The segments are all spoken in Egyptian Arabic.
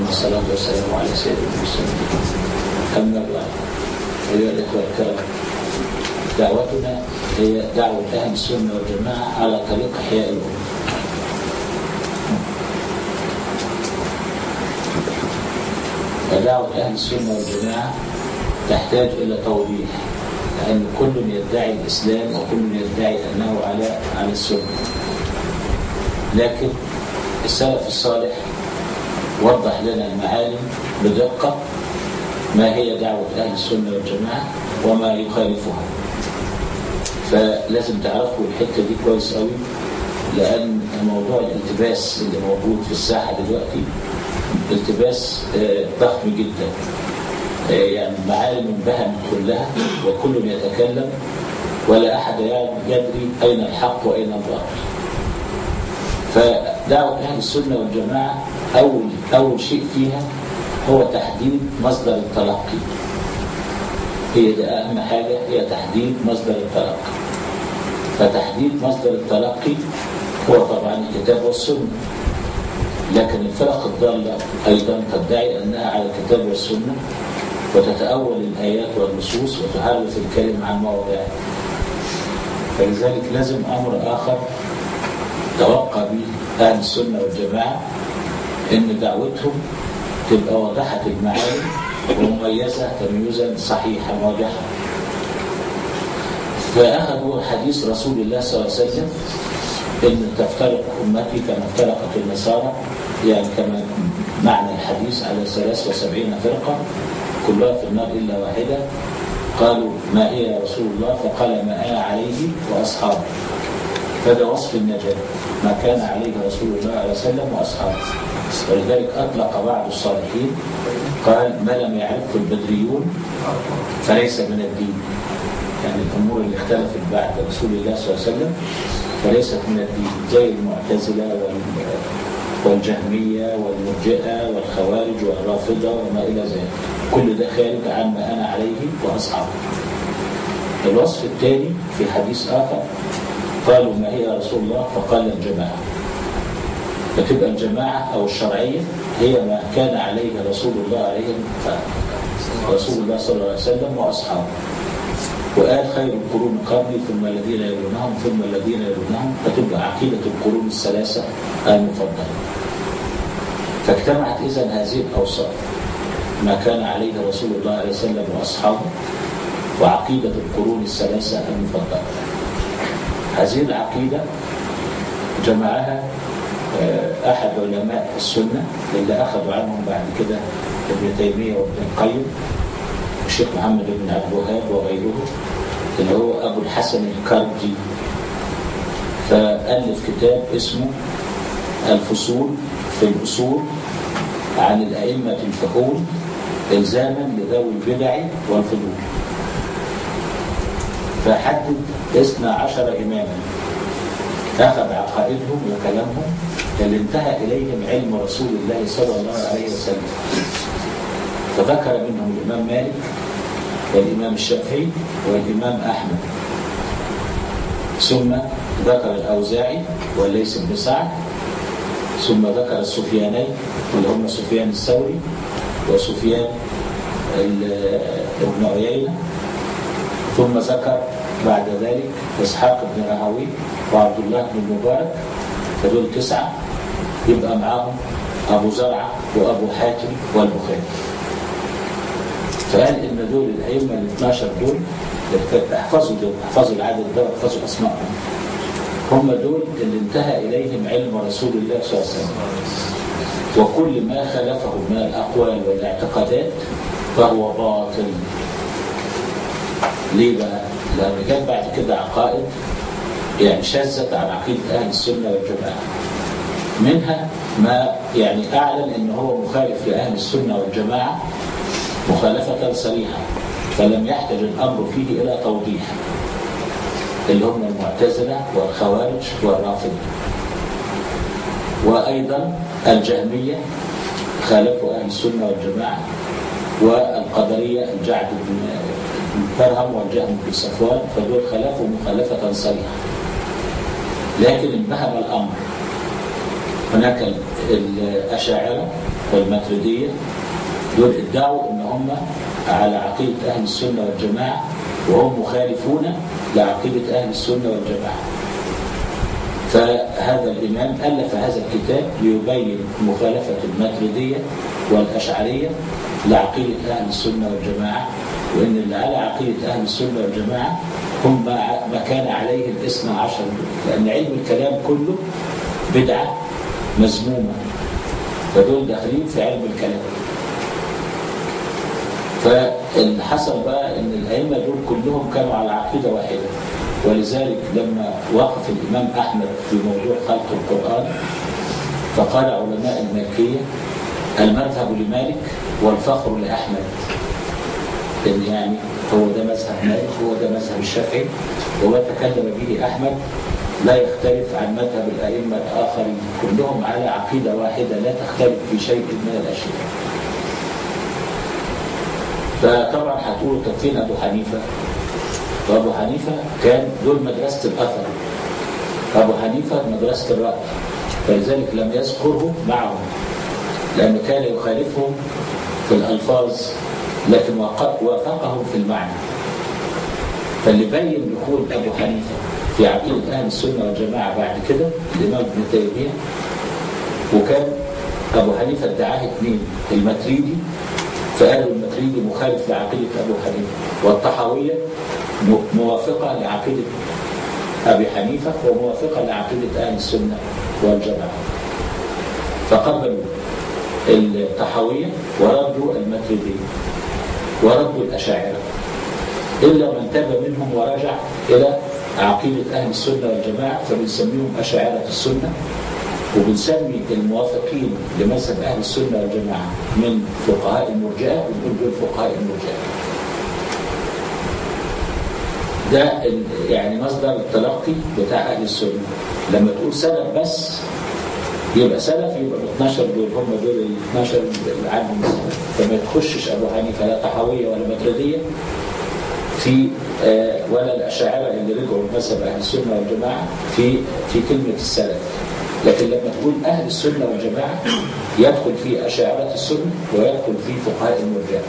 والصلاة والسلام على سيد المرسلين أما بعد أيها الإخوة الكرام دعوتنا هي دعوة أهل السنة والجماعة على طريق إحياء الأمة ودعوة أهل السنة والجماعة تحتاج إلى توضيح لأن كل يدعي الإسلام وكل يدعي أنه على على السنة لكن السلف الصالح وضح لنا المعالم بدقة ما هي دعوة أهل السنة والجماعة وما يخالفها فلازم تعرفوا الحتة دي كويس قوي لأن موضوع الالتباس اللي موجود في الساحة دلوقتي التباس ضخم جدا يعني المعالم انبهمت كلها وكل يتكلم ولا أحد يدري أين الحق وأين الباطل فدعوة أهل السنة والجماعة أول أول شيء فيها هو تحديد مصدر التلقي هي دي أهم حاجة هي تحديد مصدر التلقي فتحديد مصدر التلقي هو طبعا الكتاب والسنة لكن الفرق الضالة أيضا تدعي أنها على الكتاب والسنة وتتأول الآيات والنصوص وتحرف الكلمة عن مواضعها فلذلك لازم أمر آخر توقع به أهل السنة والجماعة إن دعوتهم تبقى واضحة المعاني ومميزة تمييزا صحيحا واضحا فأخذوا حديث رسول الله صلى الله عليه وسلم إن تفترق أمتي كما افترقت النصارى يعني كما معنى الحديث على 73 فرقة كلها في النار إلا واحدة قالوا ما هي يا رسول الله فقال ما أنا عليه وأصحابي فده وصف النجاة ما كان عليه رسول الله عليه وسلم وأصحابه ولذلك أطلق بعض الصالحين قال ما لم يعرفه البدريون فليس من الدين يعني الأمور اللي اختلفت بعد رسول الله صلى الله عليه وسلم فليست من الدين زي المعتزلة والجهمية والمرجئة والخوارج والرافضة وما إلى ذلك كل ده خارج عن ما أنا عليه وأصحابه الوصف الثاني في حديث آخر قالوا ما هي يا رسول الله فقال الجماعة فتبقى الجماعة أو الشرعية هي ما كان عليه رسول الله عليه رسول الله صلى الله عليه وسلم وأصحابه وقال خير القرون قبلي ثم الذين يلونهم ثم الذين يلونهم فتبقى عقيدة القرون الثلاثة المفضلة فاجتمعت إذا هذه الأوصاف ما كان عليه رسول الله عليه وسلم وأصحابه وعقيدة القرون الثلاثة المفضلة هذه العقيدة جمعها أحد علماء السنة اللي أخذوا عنهم بعد كده ابن تيمية وابن القيم الشيخ محمد بن عبد الوهاب وغيره اللي هو أبو الحسن الكردي فألف كتاب اسمه الفصول في الأصول عن الأئمة الفحول إلزاما لذوي البدع والفضول فحدد اثنا عشر إماما أخذ عقائدهم وكلامهم اللي انتهى إليهم علم رسول الله صلى الله عليه وسلم فذكر منهم الإمام مالك والإمام الشافعي والإمام أحمد ثم ذكر الأوزاعي والليث بن سعد ثم ذكر السفيانين اللي هم سفيان الثوري وسفيان ابن عيينة ثم ذكر بعد ذلك إسحاق بن راهوي وعبد الله بن مبارك فدول تسعة يبقى معاهم أبو زرعة وأبو حاتم والبخاري فقال إن دول الأئمة ال 12 دول احفظوا دول احفظوا العدد ده واحفظوا أسمائهم هم دول اللي انتهى إليهم علم رسول الله صلى الله عليه وسلم وكل ما خلفه من الأقوال والاعتقادات فهو باطل ليه بقى؟ لأن كان بعد كده عقائد يعني شذت عن عقيدة أهل السنة والجماعة منها ما يعني أعلن أنه هو مخالف لأهل السنة والجماعة مخالفة صريحة فلم يحتج الأمر فيه إلى توضيح اللي هم المعتزلة والخوارج والرافضة وأيضا الجهمية خالفوا أهل السنة والجماعة والقدرية الجعد بن درهم والجهم بن صفوان فدول خالفوا مخالفة صريحة لكن انبهم الأمر هناك الأشاعرة والماتريدية دول ادعوا ان هم على عقيدة اهل السنة والجماعة وهم مخالفون لعقيدة اهل السنة والجماعة فهذا الإمام ألف هذا الكتاب ليبين مخالفة الماتريدية والأشعرية لعقيدة أهل السنة والجماعة وإن اللي على عقيدة أهل السنة والجماعة هم ما كان عليه الاثنى عشر لأن علم الكلام كله بدعة مذمومة فدول داخلين في علم الكلام فاللي حصل بقى ان الائمه دول كلهم كانوا على عقيده واحده ولذلك لما وقف الامام احمد في موضوع خلق القران فقال علماء المالكيه المذهب لمالك والفخر لاحمد ان يعني هو ده مذهب مالك هو ده مذهب الشافعي وما تكلم به احمد لا يختلف عن مذهب الائمه الاخرين كلهم على عقيده واحده لا تختلف في شيء من الاشياء فطبعا هتقولوا طب فين ابو حنيفه؟ فابو حنيفه كان دول مدرسه الاثر ابو حنيفه مدرسه الراي فلذلك لم يذكره معهم لانه كان يخالفهم في الالفاظ لكن وافقهم في المعنى فاللي بين دخول ابو حنيفه في عقيده اهل السنه والجماعه بعد كده الامام ابن تيميه وكان ابو حنيفه ادعاه اثنين الماتريدي فقالوا الماتريدي مخالف لعقيده ابو حنيفه والطحاويه موافقه لعقيده ابي حنيفه وموافقه لعقيده اهل السنه والجماعه فقبلوا الطحاويه وردوا الماتريديه وردوا الاشاعره الا من تاب منهم ورجع الى عقيده اهل السنه والجماعه فبنسميهم اشاعره السنه وبنسمي الموافقين لمذهب اهل السنه والجماعه من فقهاء المرجئه بنقول دول فقهاء المرجئه. ده يعني مصدر التلقي بتاع اهل السنه لما تقول سلف بس يبقى سلف يبقى ال 12 دول هم دول ال 12 اللي عنهم فما تخشش ابو حنيفه لا طحاويه ولا ماتريديه في آه ولا الاشاعره اللي رجعوا لمذهب اهل السنه والجماعه في في كلمه السلف لكن لما تقول أهل السنة والجماعة يدخل في أشاعرة السنة ويدخل في فقهاء المرجئة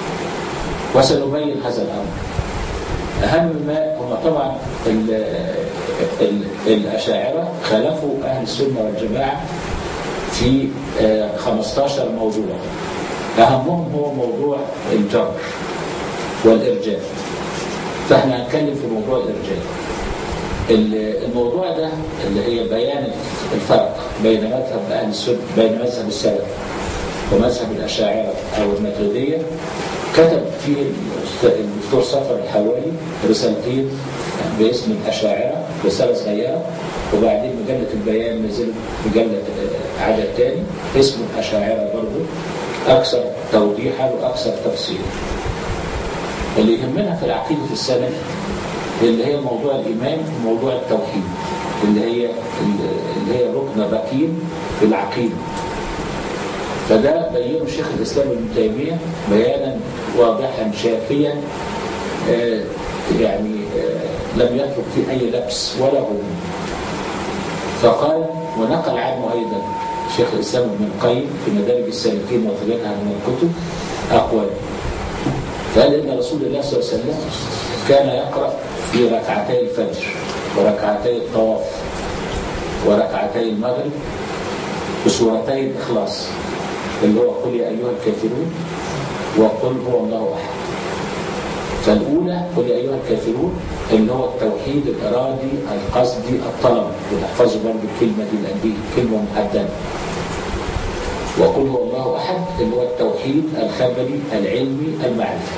وسنبين هذا الأمر أهم ما هم طبعا ال ال الأشاعرة خالفوا أهل السنة والجماعة في 15 موضوع أهمهم هو موضوع الجبر والإرجاء فاحنا هنتكلم في موضوع الإرجاء الموضوع ده اللي هي بيان الفرق بين مذهب اهل السنه بين مذهب السلف ومذهب الاشاعره او الماتريديه كتب فيه الدكتور صفر الحوالي رسالتين باسم الاشاعره رساله صغيره وبعدين مجله البيان نزل مجله عدد ثاني اسمه الاشاعره برضه اكثر توضيحا واكثر تفصيلا. اللي يهمنا في العقيده السلف اللي هي موضوع الإيمان وموضوع التوحيد اللي هي اللي هي ركن الركين في العقيدة فده بينه شيخ الإسلام ابن تيمية بيانا واضحا شافيا آه يعني آه لم يترك فيه أي لبس ولا غموض فقال ونقل عنه أيضا شيخ الإسلام ابن القيم في مدارج السالكين وغيرها من الكتب أقوال فقال إن رسول الله صلى الله عليه وسلم كان يقرأ في ركعتي الفجر وركعتي الطواف وركعتي المغرب بسورتي الإخلاص اللي هو قل يا أيها الكافرون وقل هو الله أحد فالأولى قل يا أيها الكافرون اللي هو التوحيد الإرادي القصدي الطلب وتحفظوا برضه الكلمة دي لأن دي كلمة محددة وقل هو الله أحد اللي هو التوحيد الخبري العلمي المعرفي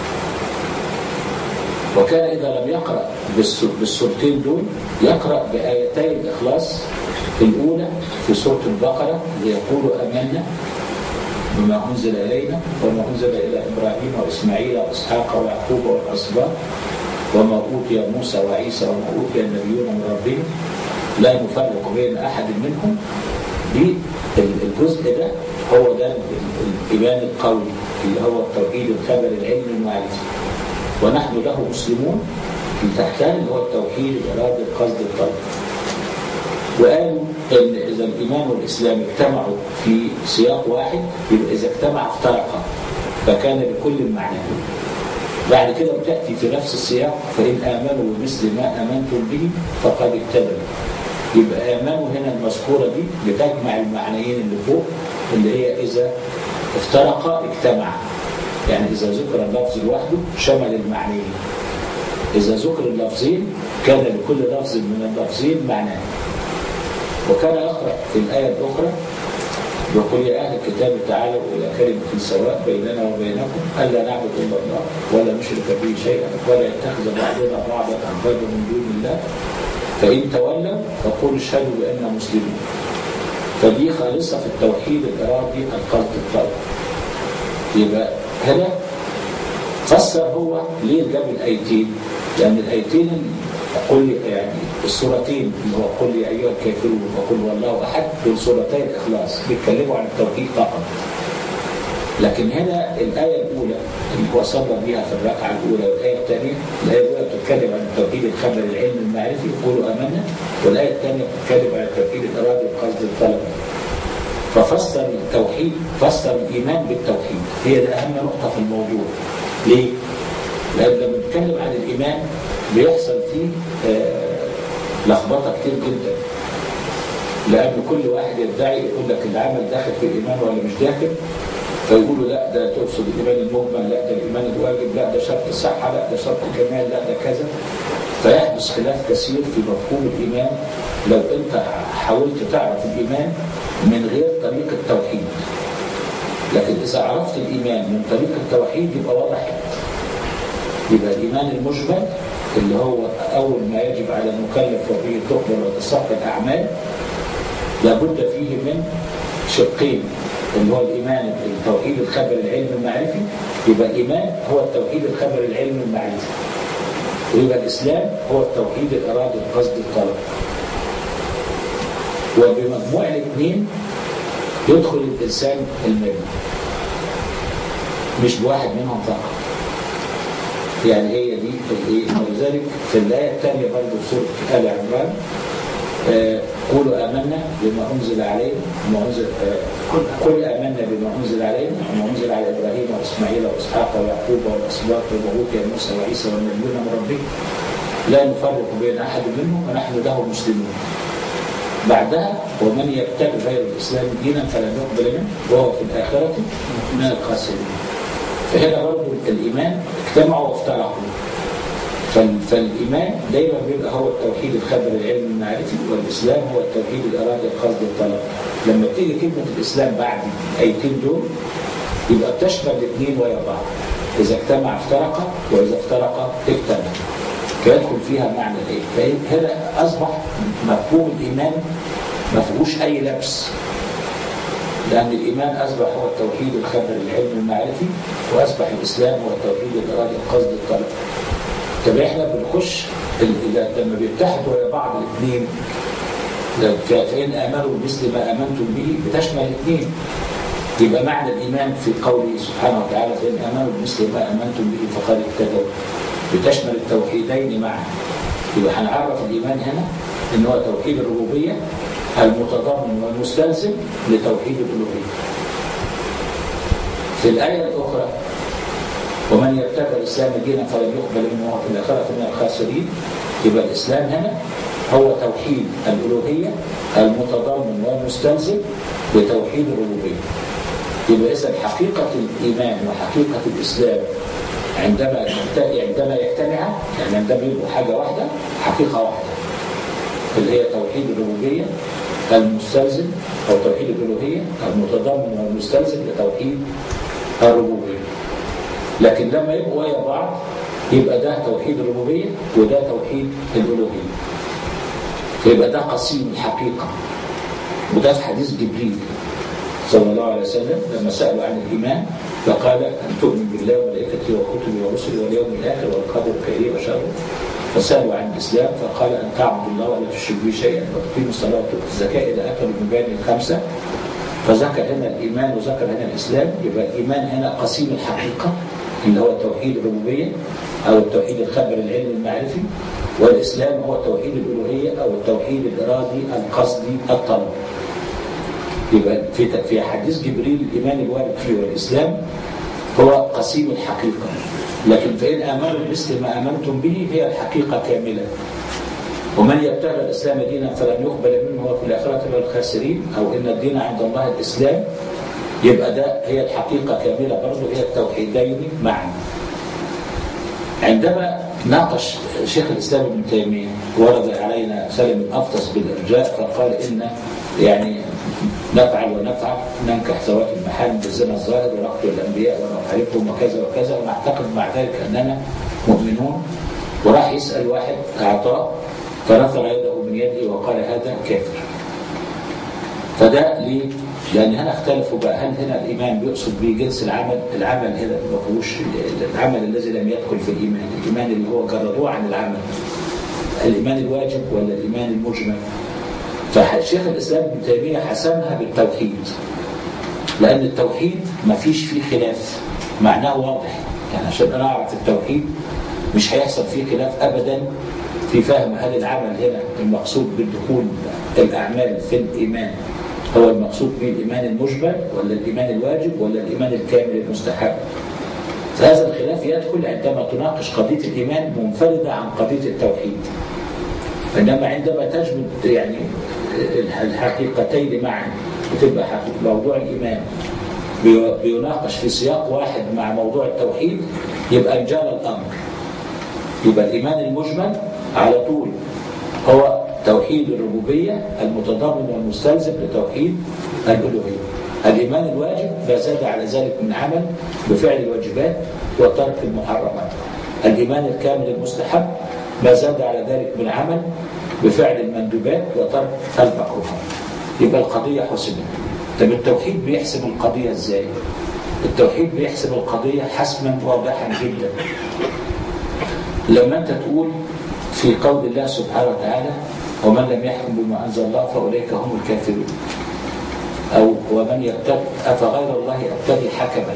وكان إذا لم يقرأ بالسورتين دول يقرأ بآيتي الإخلاص في الأولى في سورة البقرة ليقول آمنا بما أنزل إلينا وما أنزل إلى إبراهيم وإسماعيل وإسحاق ويعقوب والأسباط وما أوتي موسى وعيسى وما أوتي النبيون من ربهم لا نفرق بين أحد منهم بالجزء ده هو ده الإيمان القولي اللي هو التوحيد الخبري العلمي المعرفي ونحن له مسلمون في تحتان اللي هو التوحيد الإرادة القصد الطلب وقالوا ان اذا الايمان والاسلام اجتمعوا في سياق واحد يبقى اذا اجتمع افترقا فكان لكل معنى بعد كده بتاتي في نفس السياق فان امنوا بمثل ما امنتم به فقد اهتدوا يبقى امنوا هنا المذكوره دي بتجمع المعنيين اللي فوق اللي هي اذا افترقا اجتمع يعني اذا ذكر اللفظ لوحده شمل المعنيين اذا ذكر اللفظين كان لكل لفظ من اللفظين معناه وكان يقرأ في الآية الأخرى وقل يا أهل الكتاب تعالوا إلى كلمة سواء بيننا وبينكم ألا نعبد إلا الله ولا نشرك به شيئا ولا يتخذ بعضنا بعضا أربابا من دون الله فإن تولوا فقولوا اشهدوا بأننا مسلمون فدي خالصة في التوحيد الإرادي القلب الطلب يبقى هنا فسر هو ليه جاب الآيتين لأن الآيتين قل يعني السورتين اللي هو قل يا ايها الكافرون وقل والله احد دول سورتي الاخلاص بيتكلموا عن التوحيد فقط لكن هنا الايه الاولى اللي هو صلى بها في الركعه الاولى والايه الثانيه الايه الاولى بتتكلم عن التوحيد الخبر العلم المعرفي قولوا امنا والايه الثانيه بتتكلم عن التوحيد الارادي القصد الطلب ففسر التوحيد فسر الايمان بالتوحيد هي ده اهم نقطه في الموضوع ليه؟ لان لما بنتكلم عن الايمان بيحصل فيه آه لخبطه كتير جدا لان كل واحد يدعي يقول لك العمل داخل في الايمان ولا مش داخل فيقولوا لا ده تقصد الايمان المجمل لا ده الايمان الواجب لا ده شرط الصحه لا ده شرط الكمال لا ده كذا فيحدث خلاف كثير في مفهوم الايمان لو انت حاولت تعرف الايمان من غير طريق التوحيد لكن اذا عرفت الايمان من طريق التوحيد يبقى واضح يبقى الايمان المجمل اللي هو أول ما يجب على المكلف وفيه تقبل وتصح الأعمال لابد فيه من شقين اللي هو الإيمان التوحيد الخبر العلم المعرفي يبقى الإيمان هو التوحيد الخبر العلم المعرفي ويبقى الإسلام هو التوحيد الإرادة القصد الطلب وبمجموع الاثنين يدخل الإنسان المله مش بواحد منهم فقط يعني هي دي الايه ولذلك في الايه الثانيه برضه في سوره ال عمران آه قولوا امنا بما انزل علينا بما انزل آه قل امنا بما انزل علينا وما انزل على ابراهيم واسماعيل واسحاق ويعقوب والاسباط وبروك موسى وعيسى والنبيون من ربهم لا نفرق بين احد منهم ونحن له مسلمون بعدها ومن يبتغي غير الاسلام دينا فلن يقبل منه وهو في الاخره من الخاسرين فهنا برضه الايمان اجتمعوا وافترقوا فالايمان دايما بيبقى هو التوحيد الخبر العلم المعرفي والاسلام هو التوحيد الاراده القصد الطلب لما بتيجي كلمه الاسلام بعد الايتين دول يبقى بتشمل الاثنين ويا بعض اذا اجتمع افترق واذا افترق اجتمع فيدخل فيها معنى الايه فهنا اصبح مفهوم الايمان ما فيهوش اي لبس لأن الإيمان أصبح هو التوحيد الخبر العلم المعرفي وأصبح الإسلام هو التوحيد الإرادي القصد الطلب طب إحنا بنخش لما بيتحدوا ويا بعض الاثنين فإن آمنوا بمثل ما آمنتم به بتشمل الاثنين يبقى معنى الإيمان في قوله سبحانه وتعالى فإن آمنوا بمثل ما آمنتم به فقد اهتدوا بتشمل التوحيدين معا يبقى هنعرف الإيمان هنا إن هو توحيد الربوبية المتضمن والمستلزم لتوحيد الألوهية في الآية الأخرى ومن يبتغى الإسلام دينا فلن يقبل منه وهو في الآخرة من الخاسرين يبقى الإسلام هنا هو توحيد الألوهية المتضمن والمستلزم لتوحيد الربوبية يبقى إذا حقيقة الإيمان وحقيقة الإسلام عندما عندما يجتمعا يعني عندما يبقوا حاجة واحدة حقيقة واحدة اللي هي توحيد الربوبية المستلزم أو توحيد الألوهية المتضمن والمستلزم لتوحيد الربوبية لكن لما يبقوا ويا بعض يبقى ده توحيد الربوبية وده توحيد الألوهية فيبقى ده قسيم الحقيقة وده في حديث جبريل صلى الله عليه وسلم لما سألوا عن الإيمان فقال أن تؤمن بالله وملائكته وكتبه ورسله واليوم الآخر والقدر خيره وشره فسألوا عن الإسلام فقال أن تعبد الله ولا تشرك به شيئا وتقيم الصلاة وتؤتي الزكاة إذا أتوا بالمباني الخمسة فذكر هنا الإيمان وذكر هنا الإسلام يبقى الإيمان هنا قسيم الحقيقة اللي هو توحيد الربوبية أو التوحيد الخبر العلمي المعرفي والإسلام هو توحيد الألوهية أو التوحيد الإرادي القصدي الطلب يبقى في في حديث جبريل الإيمان الوارد فيه والإسلام هو قسيم الحقيقة لكن فإن آمنوا بمثل ما آمنتم به هي الحقيقة كاملة ومن يبتغي الإسلام دينا فلن يقبل منه وهو في الآخرة من الخاسرين أو إن الدين عند الله الإسلام يبقى ده هي الحقيقة كاملة برضه هي التوحيدين معا عندما ناقش شيخ الإسلام ابن تيمية ورد علينا سلم الأفطس بالإرجاء فقال إن يعني نفعل ونفعل ننكح زواج المحارم بالزنا الظاهر ونقتل الأنبياء ونحاربهم وكذا وكذا ونعتقد مع ذلك أننا مؤمنون وراح يسأل واحد أعطاه فرفع يده من يده وقال هذا كافر فده ليه؟ لأن هنا اختلفوا بقى هل هنا الإيمان بيقصد به جنس العمل العمل هنا ما فيهوش العمل الذي لم يدخل في الإيمان الإيمان اللي هو جردوه عن العمل الإيمان الواجب ولا الإيمان المجمل فشيخ الإسلام ابن تيمية حسمها بالتوحيد لأن التوحيد ما فيش فيه خلاف معناه واضح يعني عشان أنا أعرف التوحيد مش هيحصل فيه خلاف أبدا في فهم هل العمل هنا المقصود بالدخول الأعمال في الإيمان هو المقصود به الإيمان المجمل ولا الإيمان الواجب ولا الإيمان الكامل المستحب فهذا الخلاف يدخل عندما تناقش قضية الإيمان منفردة عن قضية التوحيد إنما عندما تجمد يعني الحقيقتين معا بتبقى موضوع الإيمان بيناقش في سياق واحد مع موضوع التوحيد يبقى انجال الأمر يبقى الإيمان المجمل على طول هو توحيد الربوبية المتضمن والمستلزم لتوحيد الألوهية الإيمان الواجب ما زاد على ذلك من عمل بفعل الواجبات وترك المحرمات الإيمان الكامل المستحب ما زاد على ذلك من عمل بفعل المندوبات وترك المكروهات يبقى القضية حسمت طب التوحيد بيحسم القضية ازاي التوحيد بيحسم القضية حسما واضحا جدا لما انت تقول في قول الله سبحانه وتعالى ومن لم يحكم بما أنزل الله فأولئك هم الكافرون أو ومن يبتغي أفغير الله أبتغي حكما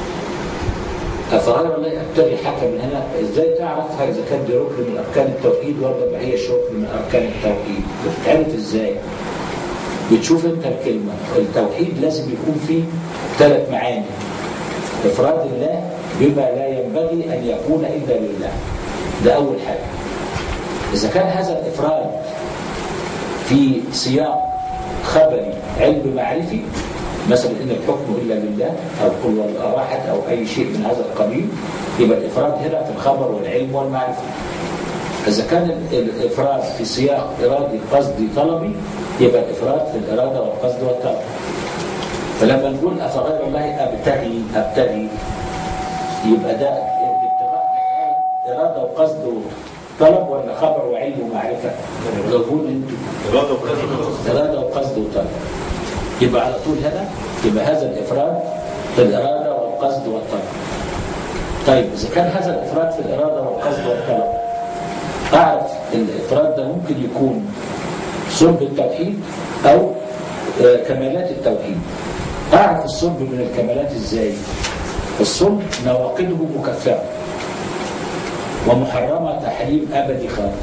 أفغير الله أبتغي حكما هنا إزاي تعرفها إذا كان دي ركن من أركان التوحيد ولا ما هيش ركن من أركان التوحيد بتتعرف إزاي بتشوف أنت الكلمة التوحيد لازم يكون فيه ثلاث معاني إفراد الله بما لا ينبغي أن يكون إلا لله ده أول حاجة إذا كان هذا الإفراد في سياق خبري علم معرفي مثلا إن الحكم إلا لله أو قل والله واحد أو أي شيء من هذا القبيل يبقى الإفراد هنا في الخبر والعلم والمعرفة إذا كان الإفراد في سياق إرادي قصدي طلبي يبقى الإفراد في الإرادة والقصد والطلب فلما نقول أفغير الله أبتغي أبتغي يبقى ده ابتغاء إرادة وقصد طلب ولا خبر وعلم ومعرفة جاوبوني انتوا إرادة وقصد إرادة وقصد وطلب يبقى على طول هنا يبقى هذا الإفراد في الإرادة والقصد والطلب طيب إذا كان هذا الإفراد في الإرادة والقصد والطلب أعرف الإفراد ده ممكن يكون صلب التوحيد أو آه، كمالات التوحيد أعرف الصلب من الكمالات إزاي الصلب نواقضه مكفرة ومحرمة تحريم أبدي خالص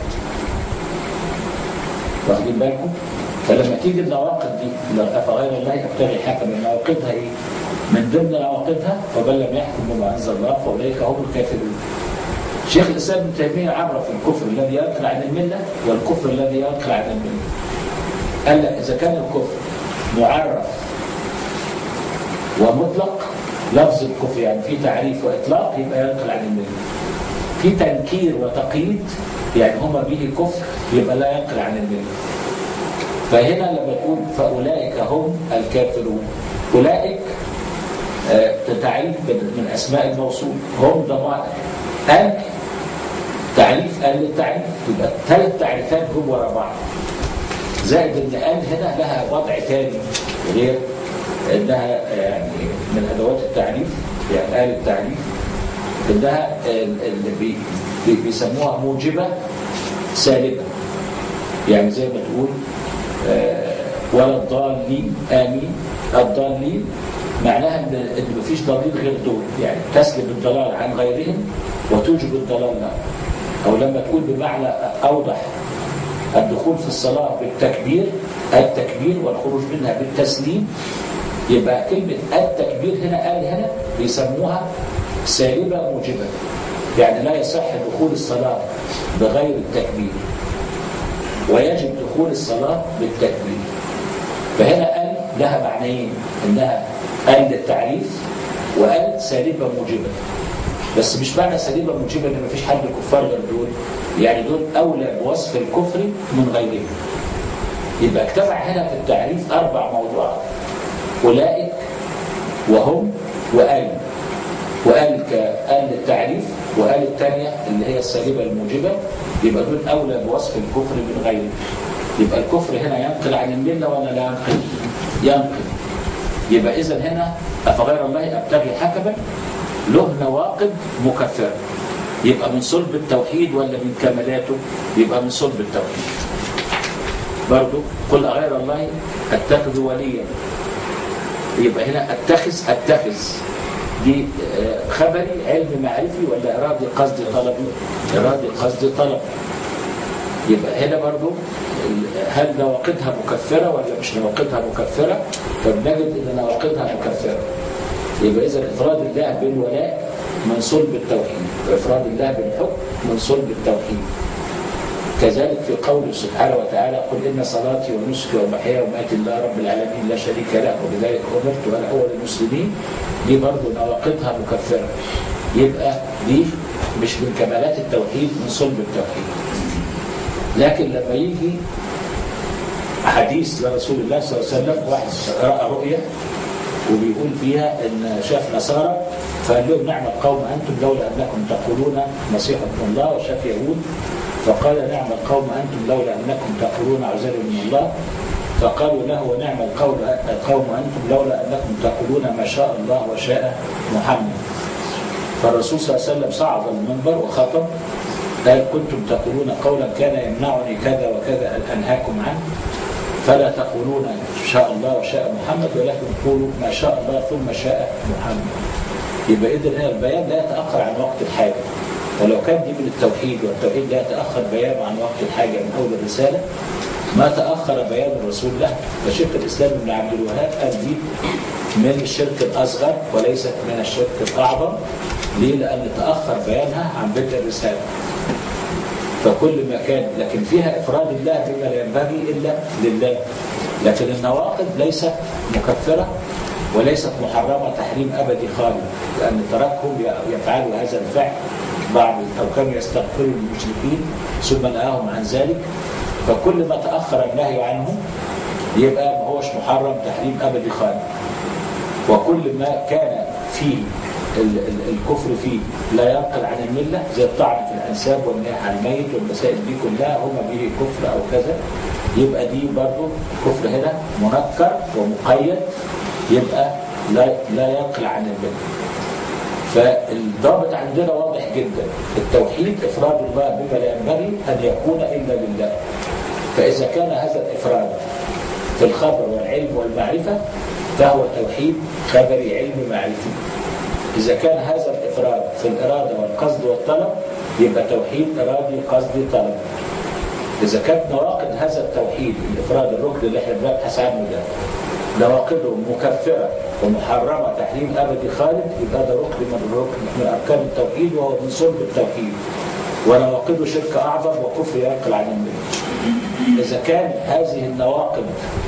واخدين بالكم فلما تيجي النواقض دي لو أفغير الله أبتغي حكما نواقضها إيه من ضمن نواقضها فمن لم يحكم بما أنزل الله فأولئك هم الكافرون شيخ الإسلام ابن تيمية عرف الكفر الذي ينقل عن الملة والكفر الذي ينقل عن الملة قال لك إذا كان الكفر معرف ومطلق لفظ الكفر يعني في تعريف وإطلاق يبقى ينقل عن الملة في تنكير وتقييد يعني هما به كفر يبقى لا ينقل عن الملة فهنا لما تقول فأولئك هم الكافرون أولئك آه، تعريف من من أسماء الموصول هم ضمائر ال تعريف ال التعريف يبقى ثلاث تعريفات هم ورا بعض زائد ان ال هنا لها وضع ثاني غير انها يعني من ادوات التعريف يعني ال التعريف انها ال- اللي بي بي- بيسموها موجبه سالبه يعني زي ما تقول آه، ولا الضالين امين الضالين معناها ان ان مفيش ضالين غير دول يعني تسلب الضلال عن غيرهم وتوجب الضلال لهم او لما تقول بمعنى اوضح الدخول في الصلاه بالتكبير التكبير والخروج منها بالتسليم يبقى كلمه التكبير هنا قال هنا بيسموها سالبه موجبه يعني لا يصح دخول الصلاه بغير التكبير ويجب دخول الصلاه بالتكبير فهنا قال لها معنيين انها قال للتعريف وقال سالبه موجبه بس مش معنى سالبه موجبه ان مفيش حد كفار غير دول يعني دول اولى بوصف الكفر من غيرهم يبقى اجتمع هنا في التعريف اربع موضوعات اولئك وهم وقال وقال كقال للتعريف وقال الثانيه اللي هي السالبه الموجبه يبقى دول اولى بوصف الكفر من غيره يبقى الكفر هنا ينقل عن المله ولا لا ينقل؟ ينقل يبقى اذا هنا افغير الله ابتغي حكما له نواقض مكفره يبقى من صلب التوحيد ولا من كمالاته؟ يبقى من صلب التوحيد برضو قل أغير الله أتخذ وليا يبقى هنا أتخذ أتخذ دي آه، خبري علم معرفي ولا إرادي قصدي طلبي إرادي قصدي طلب يبقى هنا برضو ال- هل نواقضها مكفرة ولا مش نواقضها مكفرة فبنجد ان نواقضها مكفرة يبقى اذا افراد الله بالولاء من صلب التوحيد وافراد الله بالحكم من صلب التوحيد كذلك في قوله سبحانه وتعالى قل إن صلاتي ونسكي ومحياي ومماتي لله رب العالمين لا شريك له وبذلك أمرت وأنا أول المسلمين دي برضه نواقضها مكفرة يبقى دي مش من كمالات التوحيد من صلب التوحيد لكن لما يجي حديث لرسول الله صلى الله عليه وسلم واحد رأى رؤية وبيقول فيها ان شاف نصارى فقال لهم نعم القوم انتم لولا انكم تقولون مسيح ابن الله وشاف يهود فقال نعم القوم انتم لولا انكم تقولون عزير من الله فقالوا له ونعم القول القوم انتم لولا انكم تقولون ما شاء الله وشاء محمد فالرسول صلى الله عليه وسلم صعد المنبر وخطب قال كنتم تقولون قولا كان يمنعني كذا وكذا ان انهاكم عنه فلا تقولون شاء الله وشاء محمد ولكن قولوا ما شاء الله ثم شاء محمد يبقى اذا هنا البيان لا يتاخر عن وقت الحاجه ولو كان دي من التوحيد والتوحيد لا يتاخر بيانه عن وقت الحاجه من اول الرساله ما تاخر بيان الرسول له فشيخ الاسلام ابن عبد الوهاب قال دي من الشرك الاصغر وليست من الشرك الاعظم ليه؟ لان تاخر بيانها عن بدء الرساله فكل ما كان لكن فيها افراد الله بما لا ينبغي الا لله لكن النواقض ليست مكفره وليست محرمه تحريم ابدي خالد لان تركهم يفعلوا هذا الفعل بعض او كانوا يستغفروا للمشركين ثم نهاهم عن ذلك فكل ما تاخر النهي عنه يبقى ما هوش محرم تحريم ابدي خالد وكل ما كان فيه ال- ال- الكفر فيه لا ينقل عن المله زي الطعن في الانساب والنهي عن الميت والمسائل دي كلها هما به كفر او كذا يبقى دي برضه كفر هنا منكر ومقيد يبقى لا لا ينقل عن المله فالضابط عندنا واضح جدا التوحيد افراد الله بما لا ينبغي ان يكون الا لله فاذا كان هذا الافراد في الخبر والعلم والمعرفه فهو توحيد خبري علمي معرفي إذا كان هذا الإفراد في الإرادة والقصد والطلب يبقى توحيد إرادي قصدي طلب إذا كانت نواقض هذا التوحيد الإفراد الركن اللي احنا بنبحث عنه ده نواقضه مكفرة ومحرمة تحريم أبدي خالد يبقى ده ركن من الركن من أركان التوحيد وهو من صلب التوحيد ونواقضه شرك أعظم وكفر ينقل عن الملة إذا كان هذه النواقض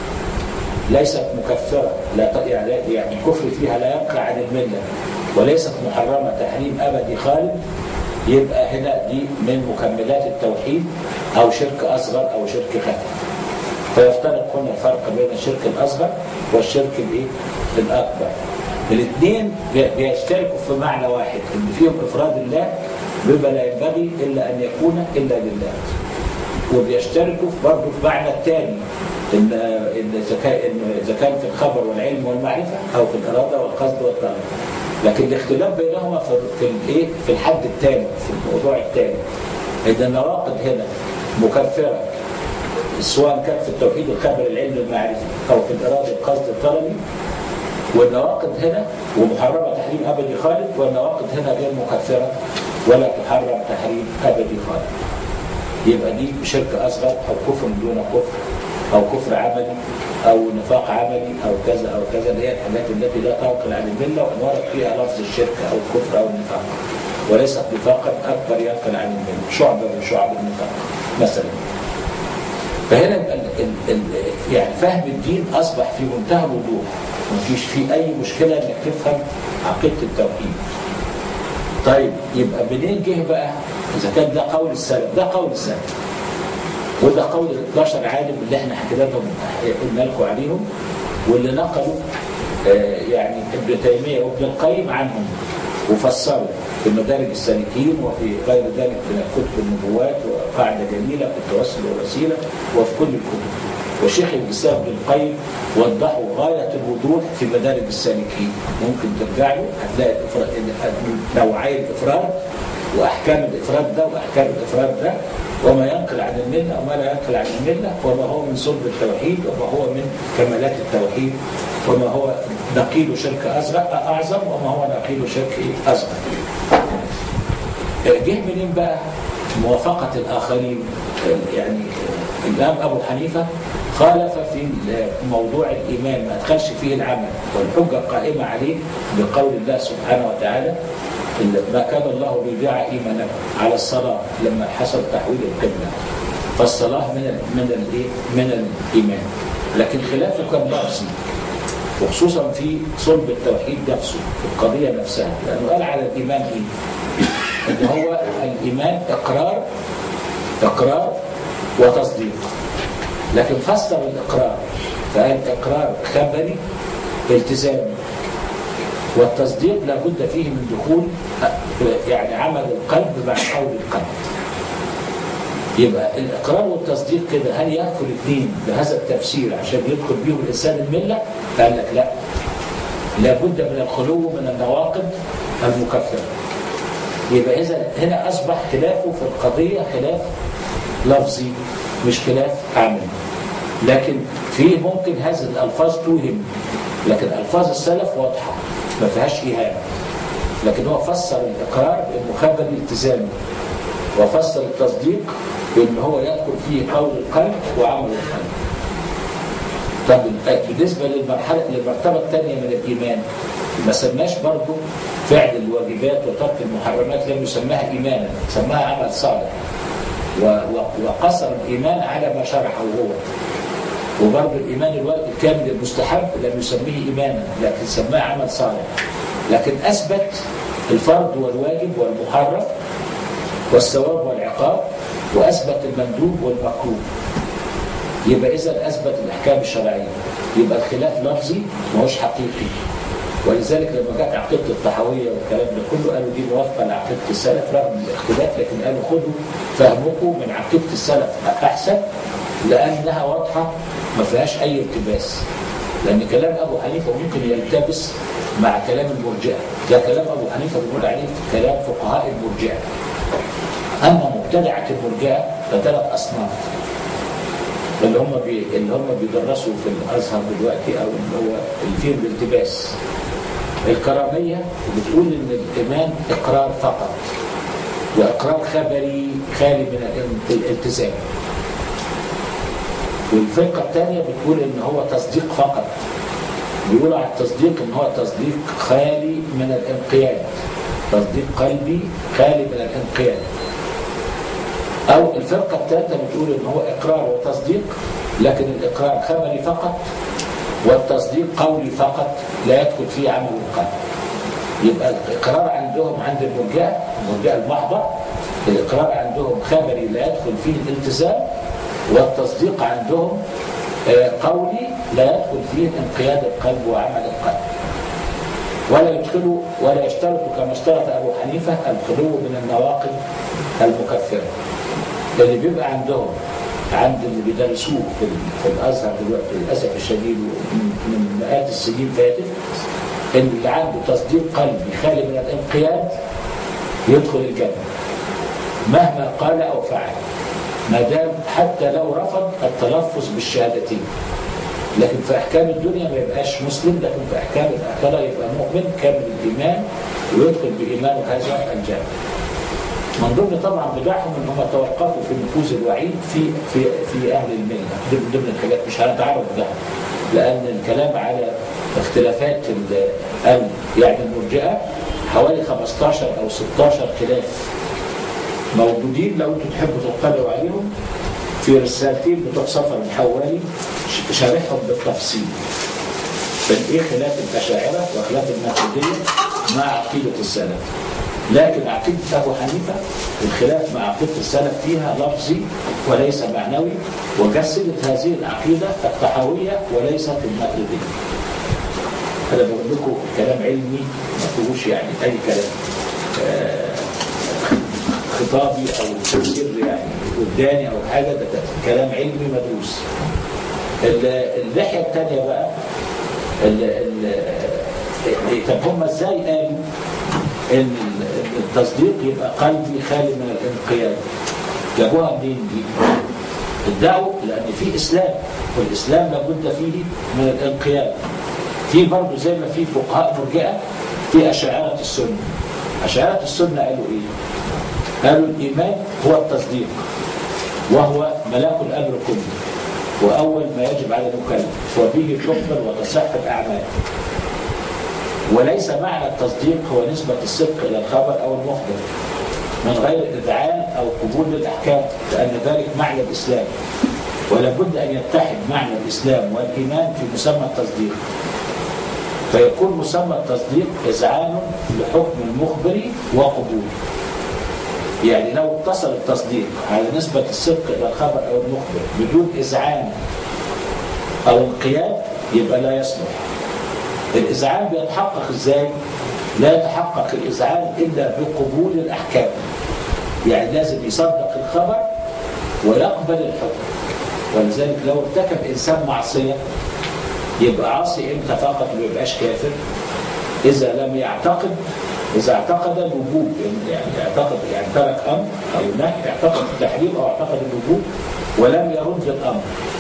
ليست مكفرة لا ت- يعني يعني الكفر فيها لا ينقل عن الملة وليست محرمة تحريم أبدي خالد يبقى هنا دي من مكملات التوحيد أو شرك أصغر أو شرك خفي فيفترق هنا الفرق بين الشرك الأصغر والشرك الإيه؟ الأكبر الاثنين بي- بيشتركوا في معنى واحد ان فيهم افراد الله بما لا ينبغي الا ان يكون الا لله وبيشتركوا في برضه في معنى الثاني ان ان اذا كان إن إذا كان في الخبر والعلم والمعرفه او في الاراده والقصد والطلب لكن الاختلاف بينهما في في الايه في الحد الثاني في الموضوع الثاني ان النواقض هنا مكفره سواء كان في التوحيد الخبر العلمي المعرفي او في الاراده القصد الطلبي والنواقض هنا ومحرمة تحريم أبدي خالد والنواقض هنا غير مكفرة ولا تحرم تحريم أبدي خالد يبقى دي شرك أصغر أو كفر دون كفر أو كفر عملي أو نفاق عملي أو كذا أو كذا اللي هي الحاجات التي لا تنقل عن الملة وإن ورد فيها لفظ الشرك أو الكفر أو النفاق وليست نفاقا أكبر ينقل عن الملة شعبة من شعب النفاق مثلا فهنا ال ال ال يعني فهم الدين أصبح في منتهى الوضوح مفيش فيه أي مشكلة إنك تفهم عقيدة التوحيد طيب يبقى منين جه بقى إذا كان ده قول السلف ده قول السلف وده قول ال 12 عالم اللي احنا حكينا لهم قلنا لكم عليهم واللي نقلوا آه يعني ابن تيميه وابن القيم عنهم وفسروا في مدارج السالكين وفي غير ذلك من كتب النبوات وقاعده جميله في التوسل والوسيله وفي كل الكتب وشيخ الاسلام ابن القيم وضحوا غايه الوضوح في مدارج السالكين ممكن ترجع له هتلاقي نوعي الافراد واحكام الافراد ده واحكام الافراد ده وما ينقل عن المله وما لا ينقل عن المله وما هو من صلب التوحيد وما هو من كمالات التوحيد وما هو نقيل شرك أصغر أعظم وما هو نقيل شرك أصغر جه منين بقى موافقة الآخرين يعني الإمام أبو حنيفة خالف في موضوع الإيمان ما أدخلش فيه العمل والحجة قائمة عليه بقول الله سبحانه وتعالى ما كان الله ليضيع إيمانكم على الصلاة لما حصل تحويل القبلة فالصلاة من ال من الايه؟ من الإيمان لكن خلافه كان لفظي وخصوصا في صلب التوحيد نفسه القضية نفسها لأنه قال على الإيمان إيه؟ إن هو الإيمان إقرار إقرار وتصديق لكن فسر الإقرار فقال إقرار خبري التزامي والتصديق لابد فيه من دخول يعني عمل القلب مع قول القلب يبقى الإقرار والتصديق كده هل يكفل الاثنين بهذا التفسير عشان يدخل بيهم الإنسان الملة؟ قال لك لا لابد من الخلو من النواقض المكفرة يبقى إذا هنا أصبح خلافه في القضية خلاف لفظي مش خلاف عملي لكن فيه ممكن هذه الألفاظ توهم لكن ألفاظ السلف واضحة ما فيهاش إهانة لكن هو فسر الإقرار بأنه خبر التزامي وفسر التصديق بأن هو يدخل فيه قول القلب وعمل القلب طب بالنسبة للمرحلة للمرتبة الثانية من الإيمان ما سماش برضه فعل الواجبات وترك المحرمات لم يسماها إيمانا سماها عمل صالح وقصر الإيمان على ما شرحه هو وبرضه الإيمان الكامل المستحب لم يسميه إيمانا لكن سماه عمل صالح لكن أثبت الفرض والواجب والمحرم والثواب والعقاب وأثبت المندوب والمكروه يبقى إذا أثبت الأحكام الشرعية يبقى الخلاف لفظي ما هوش حقيقي ولذلك لما جت عقيدة الطحاوية والكلام ده كله قالوا دي موافقة لعقيدة السلف رغم الاختلاف لكن قالوا خدوا فهمكم من عقيدة السلف أحسن لأنها واضحة ما فيهاش أي التباس لأن كلام أبو حنيفة ممكن يلتبس مع كلام المرجئة ده كلام أبو حنيفة بنقول عليه في كلام فقهاء المرجئة أما مبتدعة المرجئة فثلاث أصناف اللي هم بي... اللي هم بيدرسوا في الازهر دلوقتي او اللي هو اللي فيهم الالتباس الكراميه بتقول ان الايمان اقرار فقط واقرار خبري خالي من الالتزام والفرقه الثانيه بتقول ان هو تصديق فقط بيقولوا على التصديق ان هو تصديق خالي من الانقياد تصديق قلبي خالي من الانقياد أو الفرقة الثالثة بتقول إن هو إقرار وتصديق لكن الإقرار خبري فقط والتصديق قولي فقط لا يدخل فيه عمل القلب يبقى الإقرار عندهم عند المرجئة المرجئة المحضة الإقرار عندهم خبري لا يدخل فيه الالتزام والتصديق عندهم قولي لا يدخل فيه انقياد القلب وعمل القلب ولا يدخل ولا يشترط كما اشترط أبو حنيفة الخلو من النواقض المكفرة اللي بيبقى عندهم عند اللي بيدرسوه في, في الازهر دلوقتي للاسف الشديد من مئات السنين فاتت ان اللي عنده تصديق قلبي خالي من الانقياد يدخل الجنه مهما قال او فعل ما دام حتى لو رفض التلفظ بالشهادتين لكن في احكام الدنيا ما يبقاش مسلم لكن في احكام الاخره يبقى مؤمن كامل الايمان ويدخل بايمانه هذا الجنه. من ضمن طبعا بداعهم ان هم توقفوا في نفوذ الوعيد في في في اهل المله دي من ضمن الحاجات مش هنتعرض لها لان الكلام على اختلافات ال يعني المرجئه حوالي 15 او 16 خلاف موجودين لو انتم تحبوا تطلعوا عليهم في رسالتين بتوع سفر الحوالي شارحهم بالتفصيل بين ايه خلاف الاشاعره وخلاف الماتريديه مع عقيده السلف لكن عقيده ابو حنيفه الخلاف مع عقيده السلف فيها لفظي وليس معنوي وجسدت هذه العقيده التحويه وليست الماتريديه انا بقول لكم كلام علمي ما فيهوش يعني اي كلام آه خطابي او تفسير يعني قدامي او حاجه ده كلام علمي مدروس الناحيه الثانيه بقى ال ال طب هم ازاي قالوا ان التصديق يبقى قلبي خالي من الانقياد جابوها منين دي؟ ادعوا لان في اسلام والاسلام لابد فيه من الانقياد في برضه زي ما في فقهاء مرجئه في اشاعره السنه اشاعره السنه قالوا ايه؟ قالوا الإيمان هو التصديق وهو ملاك الأمر كله وأول ما يجب على المكلف وبه تخبر وتصح الأعمال وليس معنى التصديق هو نسبة الصدق إلى الخبر أو المخبر من غير إذعان أو قبول للأحكام لأن ذلك معنى الإسلام ولا بد أن يتحد معنى الإسلام والإيمان في مسمى التصديق فيكون مسمى التصديق إذعان لحكم المخبر وقبوله يعني لو اتصل التصديق على نسبة الصدق إلى الخبر أو المخبر بدون إذعان أو انقياد يبقى لا يصلح الإذعان بيتحقق إزاي؟ لا يتحقق الإذعان إلا بقبول الأحكام يعني لازم يصدق الخبر ويقبل الحكم ولذلك لو ارتكب إنسان معصية يبقى عاصي إمتى فقط ما يبقاش كافر إذا لم يعتقد إذا اعتقد الوجوب يعني اعتقد يعني ترك أمر أو نهي اعتقد التحريم أو اعتقد الوجوب ولم يرد الأمر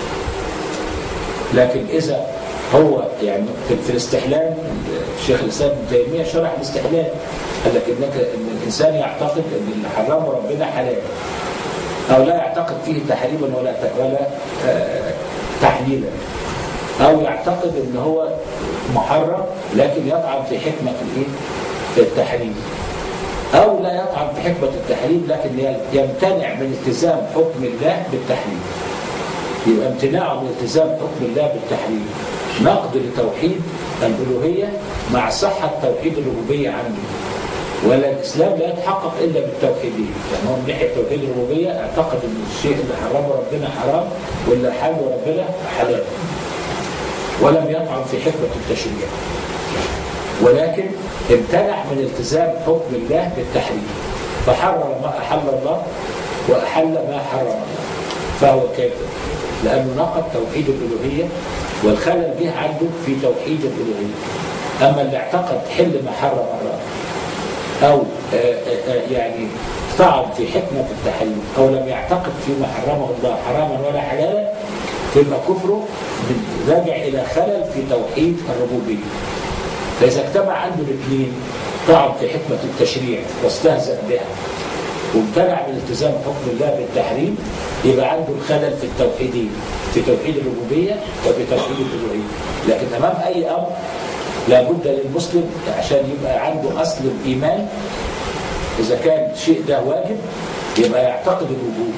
لكن إذا هو يعني في, في الاستحلال الشيخ الإسلام ابن تيمية شرح الاستحلال قال لك إنك إن الإنسان يعتقد إن اللي حرمه ربنا حلال أو لا يعتقد فيه تحريما ولا ولا آه تحليلا أو يعتقد إن هو محرم لكن يطعن في حكمة الإيه؟ التحريم أو لا يطعن في حكمة التحريم لكن يمتنع من التزام حكم الله بالتحريم يبقى امتناعه من التزام حكم الله بالتحريم نقد لتوحيد الألوهية مع صحة توحيد الربوبية عنده ولا الإسلام لا يتحقق إلا بالتوحيدية يعني هو من ناحية توحيد الربوبية اعتقد أن الشيء اللي حرمه ربنا حرام واللي حله ربنا حلال ولم يطعن في حكمة التشريع ولكن امتنع من التزام حكم الله بالتحريم فحرم ما أحل الله وأحل ما حرم الله فهو كافر لأنه نقض توحيد الألوهية والخلل جه عنده في توحيد الألوهية أما اللي اعتقد حل ما حرم الله أو آآ آآ يعني طعن في حكمة التحريم أو لم يعتقد فيما حرمه الله حراما ولا حلالا فيبقى كفره راجع إلى خلل في توحيد الربوبية فإذا اجتمع عنده الاثنين طعن في حكمة التشريع واستهزأ بها وامتنع من التزام حكم الله بالتحريم يبقى عنده الخلل في التوحيدين في توحيد الربوبية وفي توحيد الألوهية لكن أمام أي أمر لابد للمسلم عشان يبقى عنده أصل الإيمان إذا كان الشيء ده واجب يبقى يعتقد الوجوب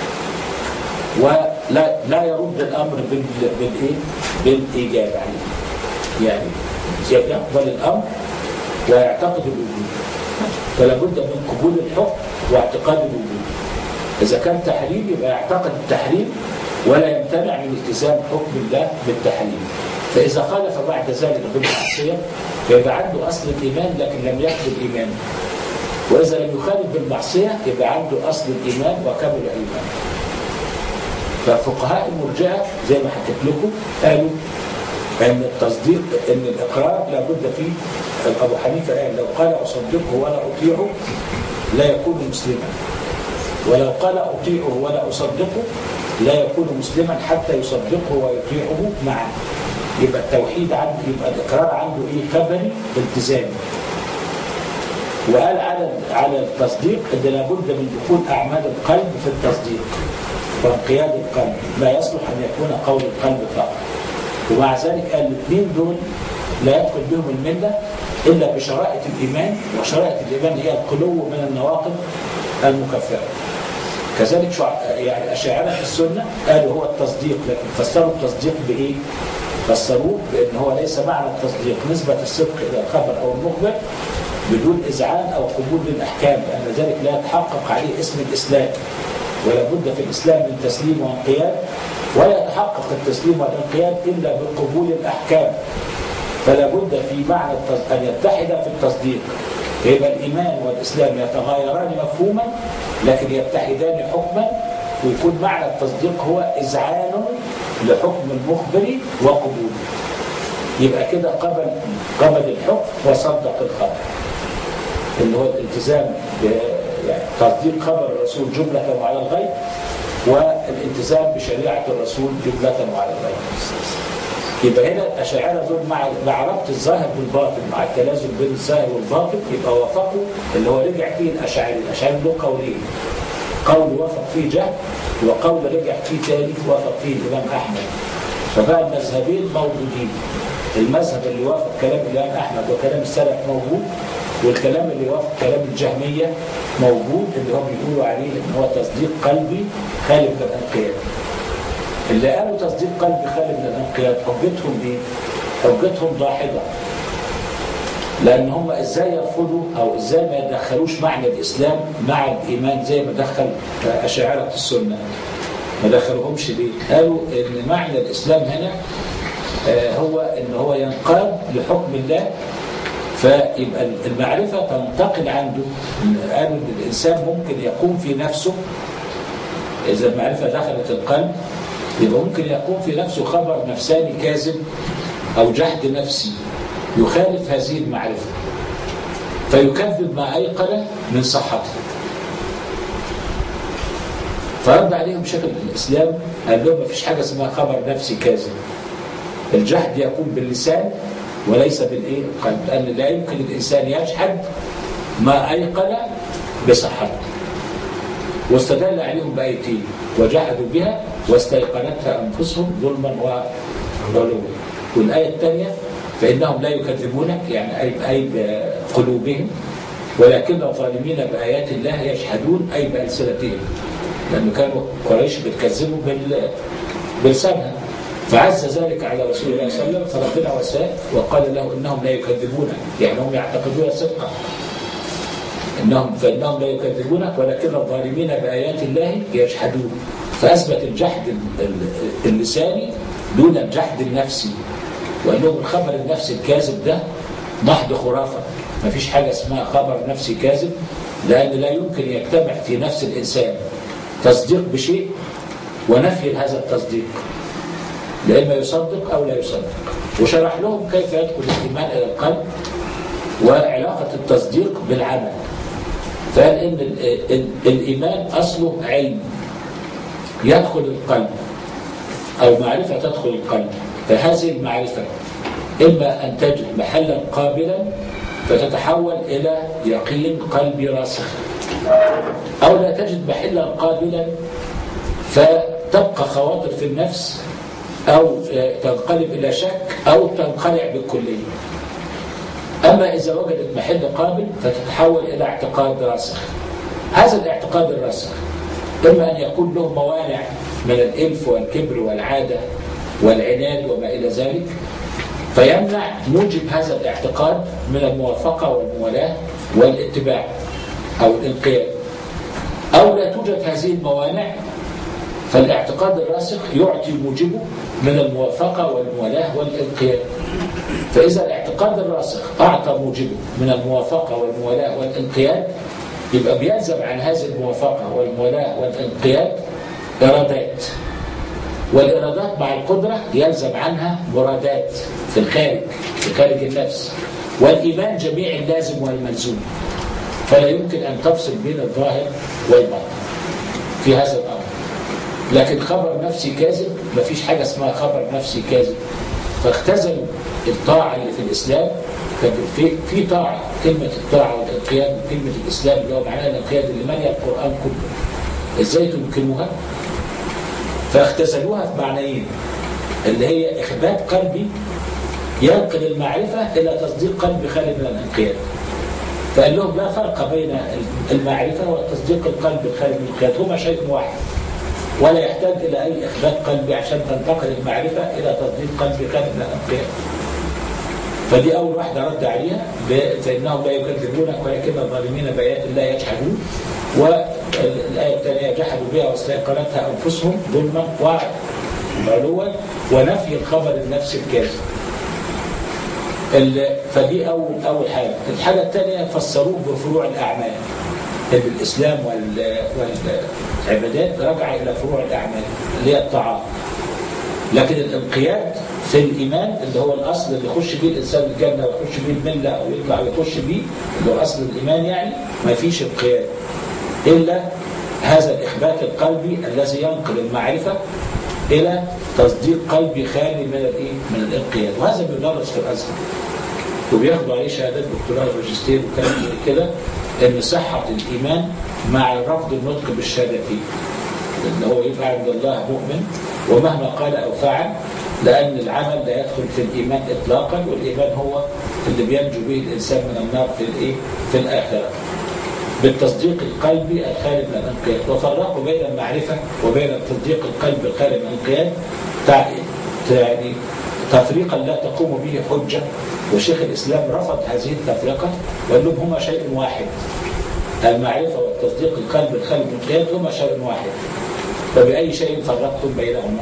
ولا لا يرد الأمر بالإيه؟ بالإيجاب عليه يعني يقبل الأمر ويعتقد الوجود فلا بد من قبول الحكم واعتقاد الوجود إذا كان تحريم يبقى يعتقد التحريم ولا يمتنع من التزام حكم الله بالتحريم فإذا خالف بعد ذلك بالمعصية فيبقى عنده أصل الإيمان لكن لم يقبل الإيمان وإذا لم يخالف بالمعصية يبقى عنده أصل الإيمان وكمل الإيمان ففقهاء المرجئة زي ما حكيت لكم قالوا ان التصديق ان الاقرار لابد فيه ابو حنيفه قال لو قال اصدقه ولا اطيعه لا يكون مسلما ولو قال اطيعه ولا اصدقه لا يكون مسلما حتى يصدقه ويطيعه معا يبقى التوحيد عنده يبقى الإقرار عنده إيه خبري التزامي وقال على على التصديق ان لابد من دخول اعمال القلب في التصديق وانقياد القلب لا يصلح ان يكون قول القلب فقط ومع ذلك قال الاثنين دول لا يدخل بهم المله الا بشرائط الايمان وشرائط الايمان هي الخلو من النواقض المكفره كذلك شع... يعني اشاعره في السنه قالوا هو التصديق لكن فسروا التصديق بايه؟ فسروه بان هو ليس معنى التصديق نسبه الصدق الى الخبر او المخبر بدون إذعان أو قبول للأحكام لأن ذلك لا يتحقق عليه اسم الإسلام ولا بد في الإسلام من تسليم وانقياد ولا يتحقق التسليم والانقياد إلا بقبول الأحكام فلا بد في معنى أن يتحد في التصديق يبقى الإيمان والإسلام يتغايران مفهوما لكن يتحدان حكما ويكون معنى التصديق هو إذعان لحكم المخبر وقبوله يبقى كده قبل قبل الحكم وصدق الخبر اللي هو الالتزام يعني تصديق خبر الرسول جملة وعلى الغيب والالتزام بشريعة الرسول جملة وعلى الغيب يبقى هنا الأشاعرة دول مع مع ربط الظاهر بالباطن مع التلازم بين الظاهر والباطن يبقى وافقوا اللي هو رجع فيه الأشاعرة الأشاعرة له قولين قول وافق فيه جهل وقول رجع فيه ثالث وافق فيه الإمام أحمد فبقى المذهبين موجودين المذهب اللي وافق كلام الإمام أحمد وكلام السلف موجود والكلام اللي وافق كلام الجهمية موجود اللي هم بيقولوا عليه ان هو تصديق قلبي خالي من الانقياد اللي قالوا تصديق قلبي خالي من الانقياد حجتهم ايه؟ حجتهم ضاحضة لان هم ازاي يرفضوا او ازاي ما يدخلوش معنى الاسلام مع الايمان زي ما دخل اشاعره السنه ما دخلوهمش ليه؟ قالوا ان معنى الاسلام هنا هو ان هو ينقاد لحكم الله فيبقى المعرفة تنتقل عنده قالوا ان الإنسان ممكن يقوم في نفسه إذا المعرفة دخلت القلب يبقى ممكن يقوم في نفسه خبر نفساني كاذب أو جهد نفسي يخالف هذه المعرفة فيكذب ما أيقن من صحته فرد عليهم شكل الإسلام قال لهم ما فيش حاجة اسمها خبر نفسي كاذب الجهد يكون باللسان وليس بالايه القلب لان لا يمكن الانسان يجحد ما ايقن بصحته واستدل عليهم بايتين وجحدوا بها واستيقنتها انفسهم ظلما وعلوا والايه الثانيه فانهم لا يكذبونك يعني اي اي بقلوبهم ولكن الظالمين بايات الله يجحدون اي بالسنتهم لانه كانوا قريش بتكذبوا بال بلسانها فعز ذلك على رسول الله صلى الله عليه وسلم فربنا وساه وقال له انهم لا يكذبونك يعني هم يعتقدون صدقا انهم فانهم لا يكذبونك ولكن الظالمين بايات الله يجحدون فاثبت الجحد اللساني دون الجحد النفسي وقال لهم الخبر النفسي الكاذب ده محض خرافه ما فيش حاجه اسمها خبر نفسي كاذب لان لا يمكن يجتمع في نفس الانسان تصديق بشيء ونفي هذا التصديق لإما يصدق أو لا يصدق وشرح لهم كيف يدخل الإيمان إلى القلب وعلاقة التصديق بالعمل فقال إن الإيمان أصله علم يدخل القلب أو معرفة تدخل القلب فهذه المعرفة إما أن تجد محلا قابلا فتتحول إلى يقين قلبي راسخ أو لا تجد محلا قابلا فتبقى خواطر في النفس أو تنقلب إلى شك أو تنقلع بالكلية أما إذا وجدت محل قابل فتتحول إلى اعتقاد راسخ هذا الاعتقاد الراسخ إما أن يكون له موانع من الإلف والكبر والعادة والعناد وما إلى ذلك فيمنع موجب هذا الاعتقاد من الموافقة والموالاة والاتباع أو الانقياد أو لا توجد هذه الموانع فالاعتقاد الراسخ يعطي موجبه من الموافقة والموالاة والانقياد فإذا الاعتقاد الراسخ أعطى موجبه من الموافقة والموالاة والانقياد يبقى بيلزم عن هذه الموافقة والموالاة والانقياد إرادات والإرادات مع القدرة يلزم عنها مرادات في الخارج في خارج النفس والإيمان جميع اللازم والملزوم فلا يمكن أن تفصل بين الظاهر والباطن في هذا الأمر لكن خبر نفسي كاذب مفيش حاجة اسمها خبر نفسي كاذب فاختزلوا الطاعة اللي في الإسلام كان في في طاعة كلمة الطاعة والانقياد وكلمة الإسلام اللي هو معناها الانقياد اللي مالية القرآن كله إزاي تمكنوها؟ فاختزلوها في معنيين اللي هي إخبات قلبي ينقل المعرفة إلى تصديق قلبي خالي من الانقياد فقال لهم لا فرق بين المعرفة وتصديق القلب الخالي من الانقياد هما شيء واحد ولا يحتاج إلى أي إخبات قلبي عشان تنتقل المعرفة إلى تصديق قلبي خالي من الانقياد فدي أول واحدة رد عليها فإنهم لا يكذبونك ولكن الظالمين بآيات الله يجحدون والآية الثانية جحدوا بها واستيقنتها أنفسهم ظلما وعلوا ونفي الخبر النفسي الكاذب فدي أول أول حاجة الحاجة الثانية فسروه بفروع الأعمال الإسلام والعبادات راجعة إلى فروع الأعمال اللي هي الطاعات لكن الانقياد في الإيمان اللي هو الأصل اللي يخش بيه الإنسان الجنة ويخش بيه الملة أو يطلع ويخش بيه اللي هو أصل الإيمان يعني ما فيش انقياد إلا هذا الإخبات القلبي الذي ينقل المعرفة إلى تصديق قلبي خالي من الإيه؟ من الانقياد وهذا بيدرس في الأزهر وبياخدوا عليه شهادات دكتوراه وماجستير وكلام زي كده إن صحة الإيمان مع رفض النطق بالشهادتين إن هو يبقى عند الله مؤمن ومهما قال أو فعل لأن العمل لا يدخل في الإيمان إطلاقا والإيمان هو اللي بينجو به الإنسان من النار في الإيه؟ في الآخرة بالتصديق القلبي الخالي من الانقياد وفرقوا بين المعرفة وبين التصديق القلبي الخالي من الانقياد يعني تفريقا لا تقوم به حجة وشيخ الإسلام رفض هذه التفرقة وقال لهم هما شيء واحد المعرفة والتصديق القلبي الخالي من الانقياد هما شيء واحد فبأي شيء فرقتم بينهما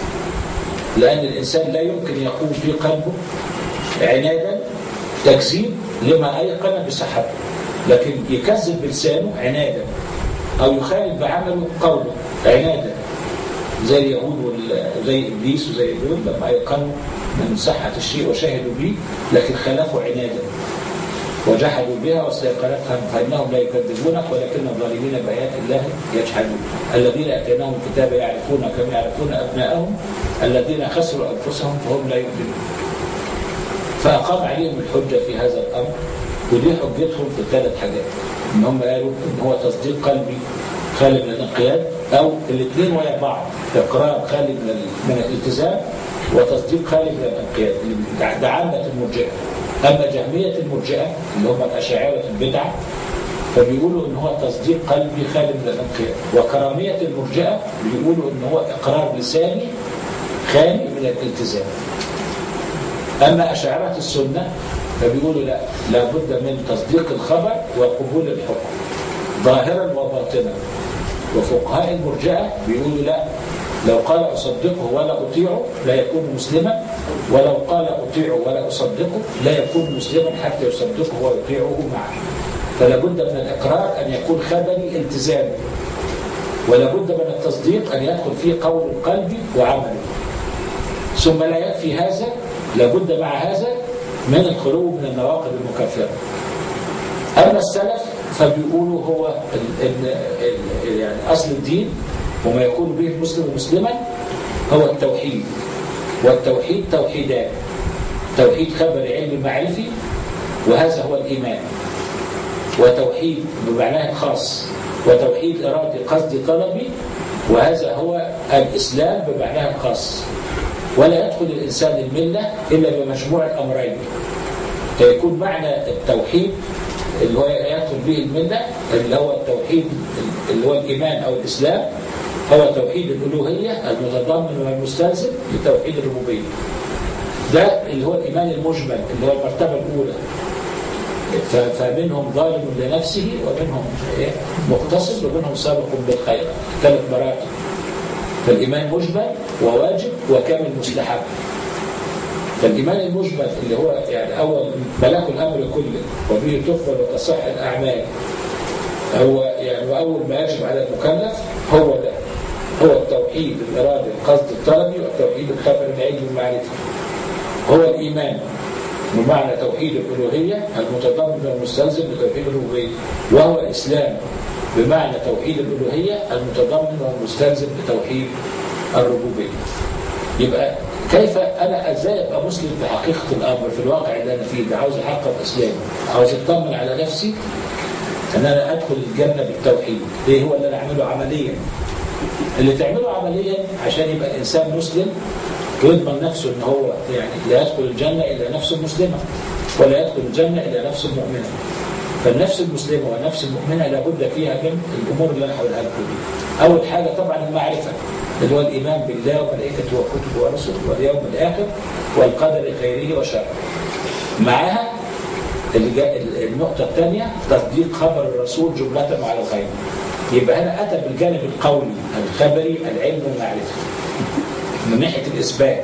لأن الإنسان لا يمكن يقوم في قلبه عنادا تكذيب لما أيقن بصحته لكن يكذب بلسانه عنادا أو يخالف بعمله قوله عنادا زي اليهود وزي إبليس وزي دول لما أيقنوا من صحة الشيء وشهدوا به لكن خالفوا عنادا وجحدوا بها واستيقنتها فإنهم لا يكذبونك ولكن الظالمين بآيات الله يجحدون الذين أتيناهم الكتاب يعرفون كما يعرفون أبناءهم الذين خسروا أنفسهم فهم لا يؤمنون فأقام عليهم الحجة في هذا الأمر ودي حجتهم في ثلاث حاجات ان هم قالوا ان هو تصديق قلبي خالي من الانقياد او الاثنين ويا بعض اقرار خالي من من الالتزام وتصديق خالي من الانقياد ده عامه المرجئه اما جهميه المرجئه اللي هم الاشاعره البدعه فبيقولوا ان هو تصديق قلبي خالي من الانقياد وكراميه المرجئه بيقولوا ان هو اقرار لساني خالي من الالتزام اما اشاعره السنه فبيقولوا لا لابد من تصديق الخبر وقبول الحكم ظاهرا وباطنا وفقهاء المرجئه بيقولوا لا لو قال اصدقه ولا اطيعه لا يكون مسلما ولو قال اطيعه ولا اصدقه لا يكون مسلما حتى يصدقه ويطيعه معه فلا بد من الاقرار ان يكون خبري التزامي ولا بد من التصديق ان يدخل فيه قول القلب وعمله ثم لا يكفي هذا لابد مع هذا من الخلو من النواقض المكفرة أما السلف فبيقولوا هو ال ال ال يعني أصل الدين وما يكون به المسلم مسلما هو التوحيد والتوحيد توحيدان توحيد خبر علم معرفي وهذا هو الإيمان وتوحيد بمعناه الخاص وتوحيد إرادي قصد طلبي وهذا هو الإسلام بمعناه الخاص ولا يدخل الإنسان الملة إلا بمجموع الأمرين فيكون معنى التوحيد اللي هو يدخل به الملة اللي هو التوحيد اللي هو الإيمان أو الإسلام هو توحيد الألوهية المتضمن والمستلزم لتوحيد الربوبية ده اللي هو الإيمان المجمل اللي هو المرتبة الأولى فمنهم ظالم لنفسه ومنهم مقتصد ومنهم سابق بالخير ثلاث مراتب فالإيمان مجمل وواجب وكامل مستحب فالإيمان المجمل اللي هو يعني أول ملاك الأمر كله وبه تقبل وتصح الأعمال هو يعني وأول ما يجب على المكلف هو ده هو التوحيد الإرادة القصد الطلبي والتوحيد الخبر العلم المعرفي هو الإيمان بمعنى توحيد الألوهية المتضمن والمستلزم لتوحيد الربوبية وهو الإسلام بمعنى توحيد الألوهية المتضمن والمستلزم بتوحيد الربوبية يبقى كيف انا ازاي ابقى مسلم في حقيقه الامر في الواقع اللي انا فيه ده عاوز احقق اسلامي عاوز اطمن على نفسي ان انا ادخل الجنه بالتوحيد ايه هو اللي انا اعمله عمليا اللي تعمله عمليا عشان يبقى الانسان مسلم ويضمن نفسه ان هو يعني لا يدخل الجنه الا نفس مسلمه ولا يدخل الجنه الا نفس مؤمنه فالنفس المسلمه والنفس المؤمنه لابد فيها من الامور اللي انا هقولها لكم دي. اول حاجه طبعا المعرفه اللي هو الايمان بالله وملائكته وكتبه ورسله واليوم الاخر والقدر خيره وشره. معاها اللي جاء النقطه الثانيه تصديق خبر الرسول جمله وعلى الغيب. يبقى هنا اتى بالجانب القولي الخبري العلم والمعرفه. من ناحيه الاثبات.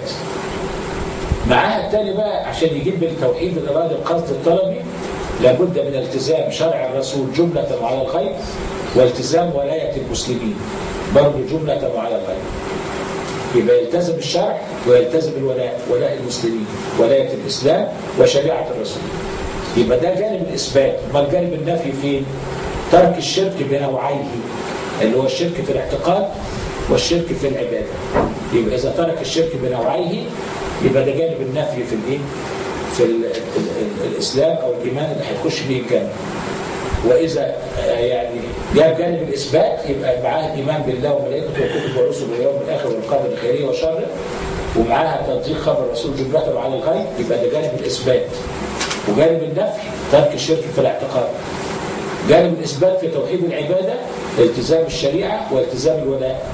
معاها الثاني بقى عشان يجيب بالتوحيد الاراده القصد الطلبي لابد من التزام شرع الرسول جملة وعلى الغيب والتزام ولاية المسلمين برضه جملة وعلى الغيب يبقى يلتزم الشرع ويلتزم الولاء ولاء المسلمين ولاية الإسلام وشريعة الرسول يبقى ده جانب الإثبات ما الجانب النفي فين؟ ترك الشرك بنوعيه اللي هو الشرك في الاعتقاد والشرك في العبادة يبقى إذا ترك الشرك بنوعيه يبقى ده جانب النفي في الإيه؟ في ال ال ال الإسلام أو الإيمان اللي هيخش به الجنة وإذا يعني جاء جانب الإثبات يبقى معاه الإيمان بالله وملائكته وكتبه ورسله واليوم الآخر والقدر خيره وشره ومعاها تصديق خبر الرسول جملته على الغيب يبقى ده جانب الإثبات وجانب النفي ترك الشرك في الاعتقاد جانب الإثبات في توحيد العبادة التزام الشريعة والتزام الولاء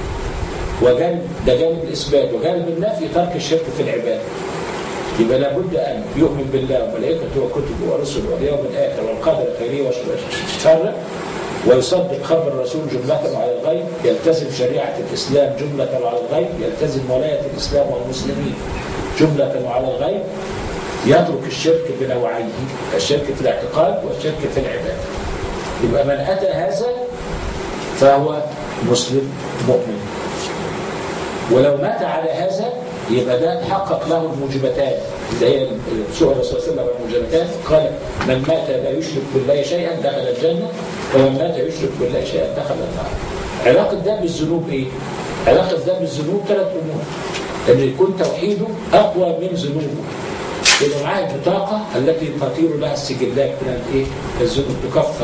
وجانب ده جانب الإثبات وجانب النفي ترك الشرك في العبادة يبقى لابد أن يؤمن بالله وملائكته وكتبه ورسله واليوم الآخر والقدر خيره وشره ويصدق خبر الرسول جملة على الغيب يلتزم شريعة الإسلام جملة على الغيب يلتزم ولاية الإسلام والمسلمين جملة على الغيب يترك الشرك بنوعيه الشرك في الاعتقاد والشرك في العبادة يبقى من أتى هذا فهو مسلم مؤمن ولو مات على هذا يبقى ده حقق له الموجبتان اللي هي سؤال الرسول صلى الله عليه وسلم الموجبتان قال من مات لا يشرك بالله شيئا دخل الجنه ومن مات يشرك بالله شيئا دخل النار. علاقه ده بالذنوب ايه؟ علاقه ده بالذنوب ثلاث امور ان يكون توحيده اقوى من ذنوبه يبقى معاه البطاقه التي تطير لها السجلات من الايه؟ الذنوب تكفر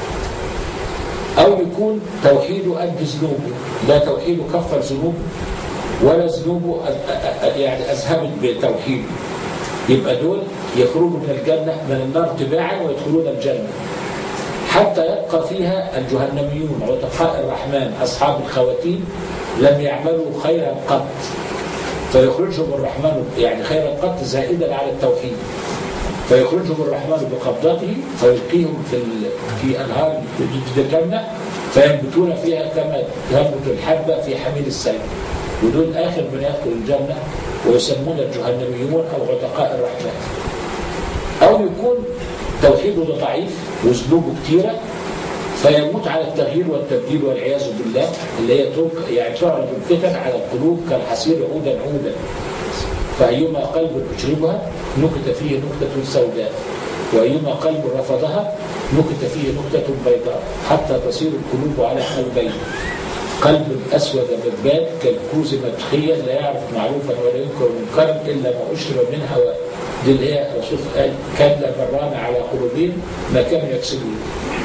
او يكون توحيده قد ذنوبه لا توحيده كفر ذنوبه ولا ذنوبه يعني اذهبت بتوحيده يبقى دول يخرجوا من الجنه من النار تباعا ويدخلون الجنه حتى يبقى فيها الجهنميون عتقاء الرحمن اصحاب الخواتيم لم يعملوا خيرا قط فيخرجهم الرحمن يعني خيرا قط زائدا على التوحيد فيخرجهم الرحمن بقبضته فيلقيهم في في انهار في الجنه فينبتون فيها كما ينبت الحبه في حميل السيل ودول آخر من يدخل الجنة ويسمون الجهنميون أو عتقاء الرحمن أو يكون توحيده ضعيف وذنوبه كثيرة فيموت على التغيير والتبديل والعياذ بالله اللي هي تلك يعني تعرض الفتن على القلوب كالحصير عودا عودا فأيما قلب أشربها نكت فيه نكتة سوداء وأيما قلب رفضها نكت فيه نكتة بيضاء حتى تصير القلوب على قلبين قلب أسود مباد كالكوز مدخيا لا يعرف معروفا ولا ينكر منكرا إلا ما أشرب من هواء دي اللي هي الرسول قال كلا بران على قلوبهم ما كانوا يكسبون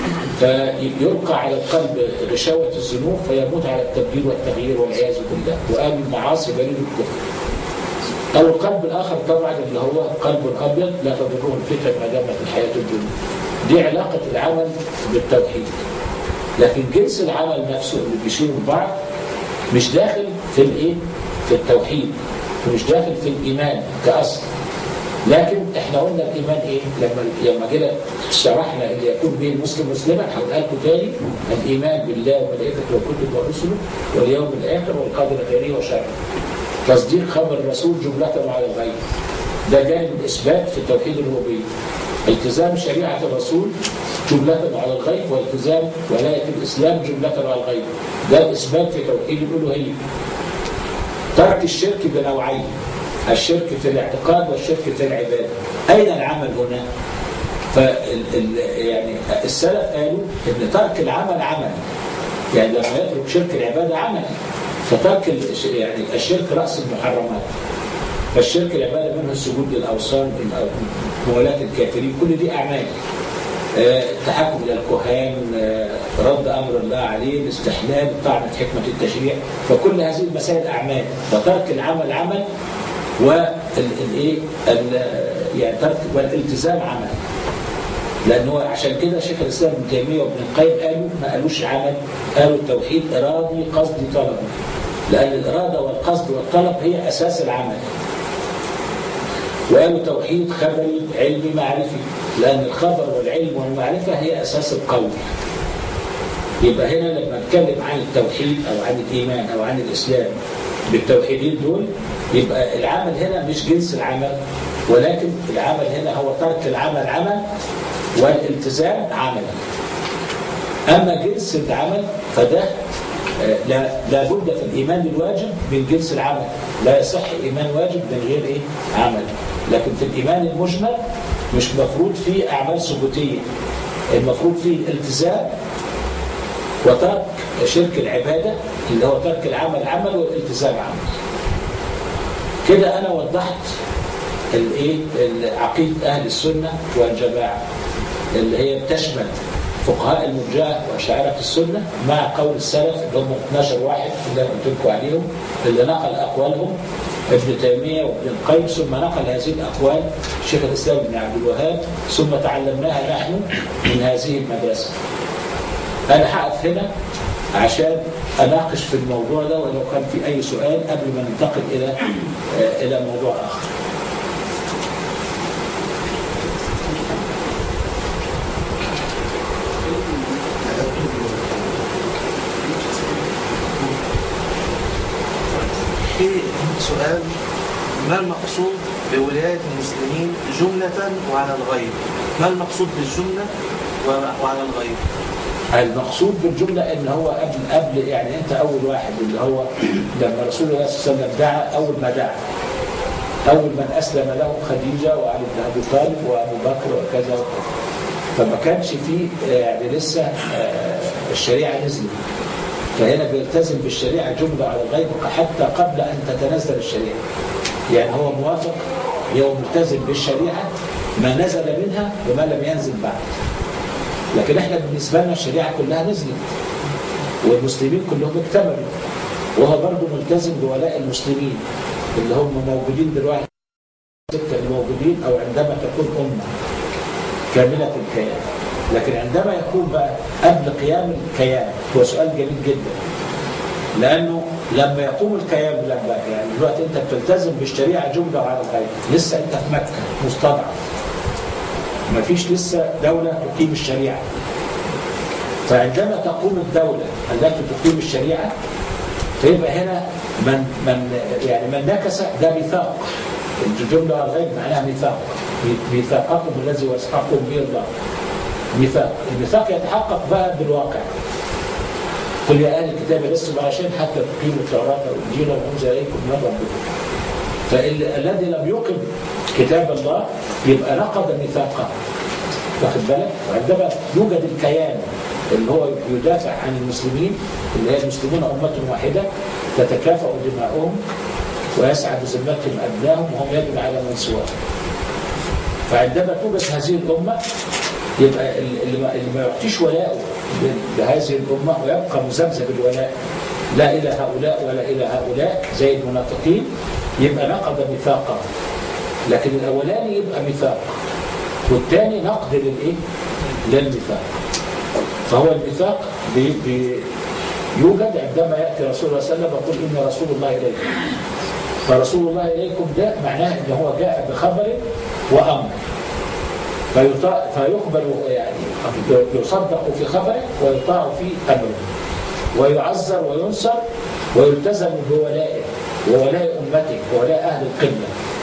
فيلقى على القلب غشاوة الذنوب فيموت على التبديل والتغيير والعياذ بالله وأهل المعاصي بريد الكفر أو القلب الآخر طبعا اللي هو قلب أبيض لا تضره الفتن ما دامت الحياة الدنيا دي علاقة العمل بالتوحيد لكن جنس العمل نفسه اللي بيشيروا بعض مش داخل في الايه؟ في التوحيد ومش داخل في الايمان كاصل لكن احنا قلنا الايمان ايه؟ لما لما جينا شرحنا اللي يكون به المسلم مسلما هقولها لكم تاني الايمان بالله وملائكته وكتبه ورسله واليوم الاخر والقدر خيره وشره. تصديق خبر الرسول جملة على الغيب. ده جانب الاثبات في توحيد الربوبيه. التزام شريعة الرسول جملة على الغيب والتزام ولاية الإسلام جملة على الغيب ده الإثبات في توحيد الألوهية ترك الشرك بنوعين الشرك في الاعتقاد والشرك في العبادة أين العمل هنا؟ فال ال- يعني السلف قالوا ان ترك العمل عمل يعني لما يترك شرك العباده عمل فترك الش- يعني الشرك راس المحرمات فالشرك العباده منه السجود للاوثان موالاة الكافرين كل دي اعمال آه، التحكم الى الكهان آه، رد امر الله عليه الاستحلال طعن في حكمه التشريع فكل هذه المسائل اعمال فترك العمل عمل والايه يعني ترك والالتزام عمل لانه عشان كده شيخ الاسلام ابن تيميه وابن القيم قالوا ما قالوش عمل قالوا التوحيد ارادي قصدي طلب لان الاراده والقصد والطلب هي اساس العمل وقالوا توحيد خبري علمي معرفي لأن الخبر والعلم والمعرفة هي أساس القول يبقى هنا لما نتكلم عن التوحيد أو عن الإيمان أو عن الإسلام بالتوحيدين دول يبقى العمل هنا مش جنس العمل ولكن العمل هنا هو ترك العمل عمل والالتزام عملا أما جنس العمل فده آه، لا لابد في الإيمان الواجب من جنس العمل لا يصح إيمان واجب من غير إيه؟ عمل لكن في الإيمان المجمل مش مفروض فيه أعمال ثبوتية المفروض فيه التزام وترك شرك العبادة اللي هو ترك العمل عمل والالتزام عمل كده أنا وضحت الايه عقيدة أهل السنة والجماعة اللي هي بتشمل فقهاء المرجئة وأشاعرة السنة مع قول السلف اللي هم 12 واحد اللي أنا قلت لكم عليهم اللي نقل أقوالهم ابن تيمية وابن القيم ثم نقل هذه الأقوال شيخ الإسلام بن عبد الوهاب ثم تعلمناها نحن من هذه المدرسة أنا هقف هنا عشان أناقش في الموضوع ده ولو كان في أي سؤال قبل ما ننتقل إلى آه، إلى موضوع آخر في سؤال ما المقصود بولاية المسلمين جملة وعلى الغيب؟ ما المقصود بالجملة و- وعلى الغيب؟ المقصود بالجملة ان هو قبل قبل يعني انت اول واحد اللي هو لما رسول الله صلى الله عليه وسلم دعا اول ما دعا اول من اسلم له خديجة وعلي بن ابي طالب وابو بكر وكذا وكذا فما كانش فيه آه، يعني لسه آه، الشريعة نزلت فهنا بيلتزم بالشريعة جملة على الغيب حتى قبل ان تتنزل الشريعة يعني هو موافق هو ملتزم بالشريعة ما نزل منها وما لم ينزل بعد لكن احنا بالنسبة لنا الشريعة كلها نزلت والمسلمين كلهم اكتملوا وهو برضه ملتزم بولاء المسلمين اللي هم موجودين دلوقتي ستة الموجودين او عندما تكون أمة كاملة الكيان لكن عندما يكون بقى قبل قيام الكيان هو سؤال جميل جدا لأنه لما يقوم الكيان لما يعني دلوقتي أنت بتلتزم بالشريعة جملة على الغيب لسه أنت في مكة مستضعف ما فيش لسه دولة تقيم الشريعة فعندما تقوم الدولة التي تقيم الشريعة فيبقى هنا من من يعني من نكس ده ميثاق الجملة على الغيب معناها ميثاق ميثاقكم الذي وثقكم به الله ميثاق الميثاق يتحقق بقى بالواقع قل يا اهل الكتاب لستم على شيء حتى تقيموا التوراه والانجيل وانزل اليكم من ربكم فالذي لم يقم كتاب الله يبقى نقض ميثاقه واخد بالك وعندما يوجد الكيان اللي هو يدافع عن المسلمين اللي هي المسلمون أمة واحدة تتكافأ دماؤهم ويسعد ذمتهم أبنائهم وهم يد على من سواهم فعندما توجد هذه الأمة يبقى اللي ما, اللي ما يعطيش ولاءه لهذه الأمة ويبقى مذبذب الولاء لا إلى هؤلاء ولا إلى هؤلاء زي المنافقين يبقى نقض ميثاقه لكن الأولاني يبقى ميثاق والثاني نقد للإيه؟ للميثاق فهو الميثاق بي بي يوجد عندما يأتي رسول الله صلى الله عليه وسلم ويقول إن رسول الله إليكم فرسول الله إليكم ده معناه إن هو جاء بخبر وأمر فيطاع فيقبل يعني يصدق في خبره ويطاع في أمره ويعزر وينصر ويلتزم بولائه وولاء أمته وولاء أهل القبلة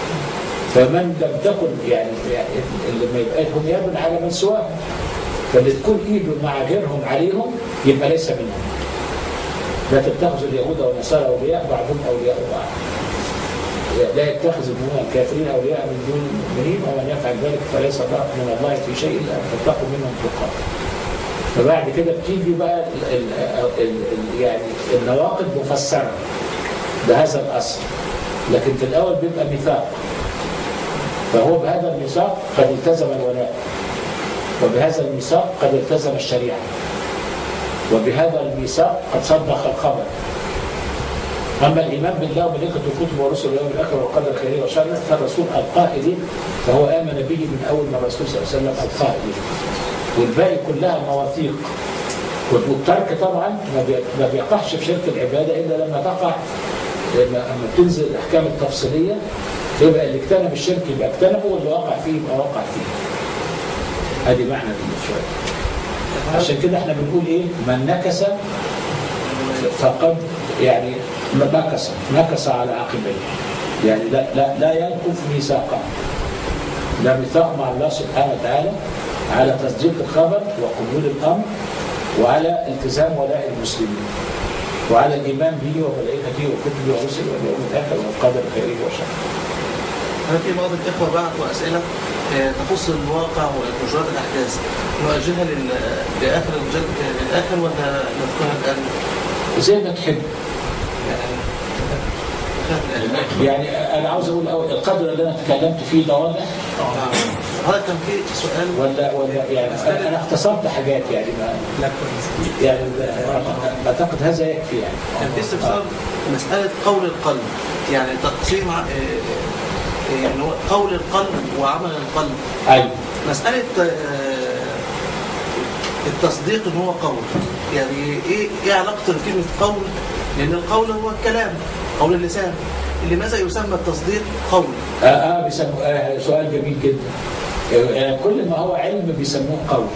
فمن لم تكن يعني, يعني اللي ما يبقى هم يد على من سواهم فاللي تكون ايده مع غيرهم عليهم يبقى ليس منهم لا تتخذوا اليهود والنصارى اولياء بعضهم اولياء بعض لا يتخذ المؤمنون الكافرين اولياء من دون المؤمنين ومن يفعل ذلك فليس له من الله في شيء الا ان تتقوا منهم تقاه. فبعد كده بتيجي بقى ال ال ال ال يعني النواقض مفسره بهذا الاصل لكن في الاول بيبقى ميثاق فهو بهذا الميثاق قد التزم الولاء وبهذا الميثاق قد التزم الشريعه وبهذا الميثاق قد صدق الخبر اما الايمان بالله وملائكته وكتبه ورسله واليوم الاخر والقدر خيره وشره فالرسول القاه اليه فهو امن به من اول ما الرسول صلى الله عليه وسلم القاه اليه والباقي كلها مواثيق والترك طبعا ما بي- ما بيقعش في شرك العباده الا لما تقع لما لما تنزل الاحكام التفصيليه يبقى اللي اجتنب الشرك يبقى اجتنبه واللي وقع فيه يبقى وقع فيه. ادي معنى شويه. عشان كده احنا بنقول ايه؟ من نكس فقد يعني نكس نكس على عقبيه يعني لا لا لا ينكف ميثاقا ده ميثاق مع الله سبحانه وتعالى على تصديق الخبر وقبول الامر وعلى التزام ولاء المسلمين وعلى الايمان به وملائكته وكتبه ورسله واليوم الاخر والقدر خيره وشره. هل في بعض الإخوة بعثوا أسئلة آه، تخص الواقع ومجريات الأحداث نؤجلها لل- لآخر الجل... للآخر ولا نذكرها الآن؟ زي ما تحب يعني نخاف الآخر. يعني انا عاوز اقول الأول، القدر اللي انا تكلمت فيه ده واضح نعم. هذا كان في سؤال ولا ولا يعني انا أنا اختصرت حاجات يعني ما لا كويس يعني اعتقد هذا يكفي يعني كان في استفسار مسألة قول القلب يعني تقسيم ع- آه، آه، يعني هو قول القلب وعمل القلب ايوه مسألة آه، التصديق ان هو قول يعني ايه ايه علاقة كلمة قول لان القول هو الكلام قول اللسان لماذا يسمى التصديق قول اه, آه بيسموه آه سؤال جميل جدا آه كل ما هو علم بيسموه قول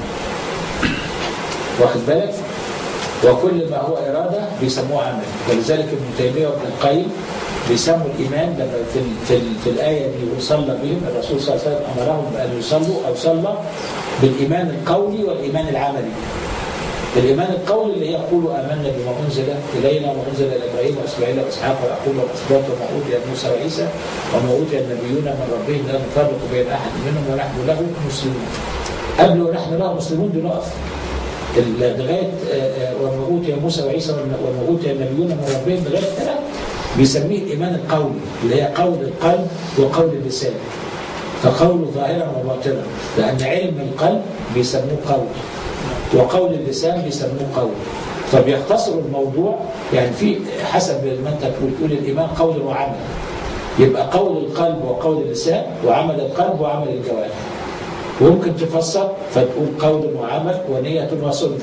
واخد بالك وكل ما هو إرادة بيسموه عمل ولذلك ابن تيمية وابن القيم بيسموا الإيمان لما في, ال في, ال في الآية دي وصلى بهم الرسول صلى الله عليه وسلم أمرهم بأن يصلوا أو صلى بالإيمان القولي والإيمان العملي الإيمان القولي اللي هي يقول آمنا بما أنزل إلينا وما أنزل إلى إبراهيم وإسماعيل وإسحاق ويعقوب والأسباط وما أوتي موسى وعيسى وما أوتي النبيون من ربهم لا نفرق بين أحد منهم ونحن له مسلمون قبل ونحن له مسلمون دي نقف لغايه وما اوتي موسى وعيسى وما اوتي النبيون من ربهم لغايه كده بيسميه الايمان القولي اللي هي قول القلب وقول اللسان فقول ظاهرا وباطنا لان علم القلب بيسموه قول وقول اللسان بيسموه قول فبيختصروا الموضوع يعني في حسب ما انت تقول تقول الايمان قول وعمل يبقى قول القلب وقول اللسان وعمل القلب وعمل الجوارح وممكن تفسر فتقول قول وعمل ونية وسنة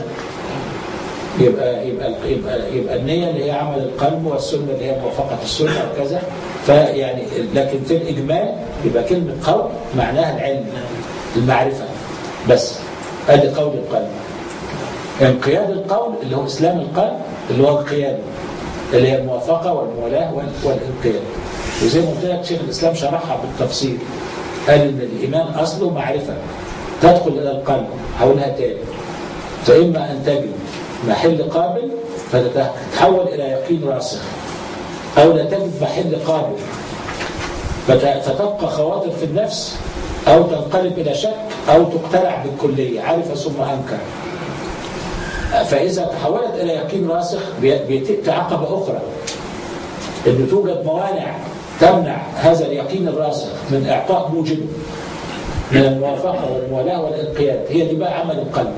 يبقى يبقى يبقى يبقى النية اللي هي عمل القلب والسنة اللي هي موافقة السنة وكذا فيعني لكن في الإجمال يبقى كلمة قول معناها العلم المعرفة بس ادي قول القلب انقياد القول اللي هو اسلام القلب اللي هو القيادة اللي هي الموافقة والموالاة والانقياد وزي ما قلت لك شيخ الإسلام شرحها بالتفصيل قال ان الايمان اصله معرفه تدخل الى القلب هقولها تاني فاما ان تجد محل قابل فتتحول الى يقين راسخ او لا تجد محل قابل فتبقى خواطر في النفس او تنقلب الى شك او تقتلع بالكليه عرف ثم انكر فاذا تحولت الى يقين راسخ بيتأتي عقبه اخرى ان توجد موانع تمنع هذا اليقين الراسخ من إعطاء موجبه من الموافقة والموالاة والانقياد هي دي بقى عمل القلب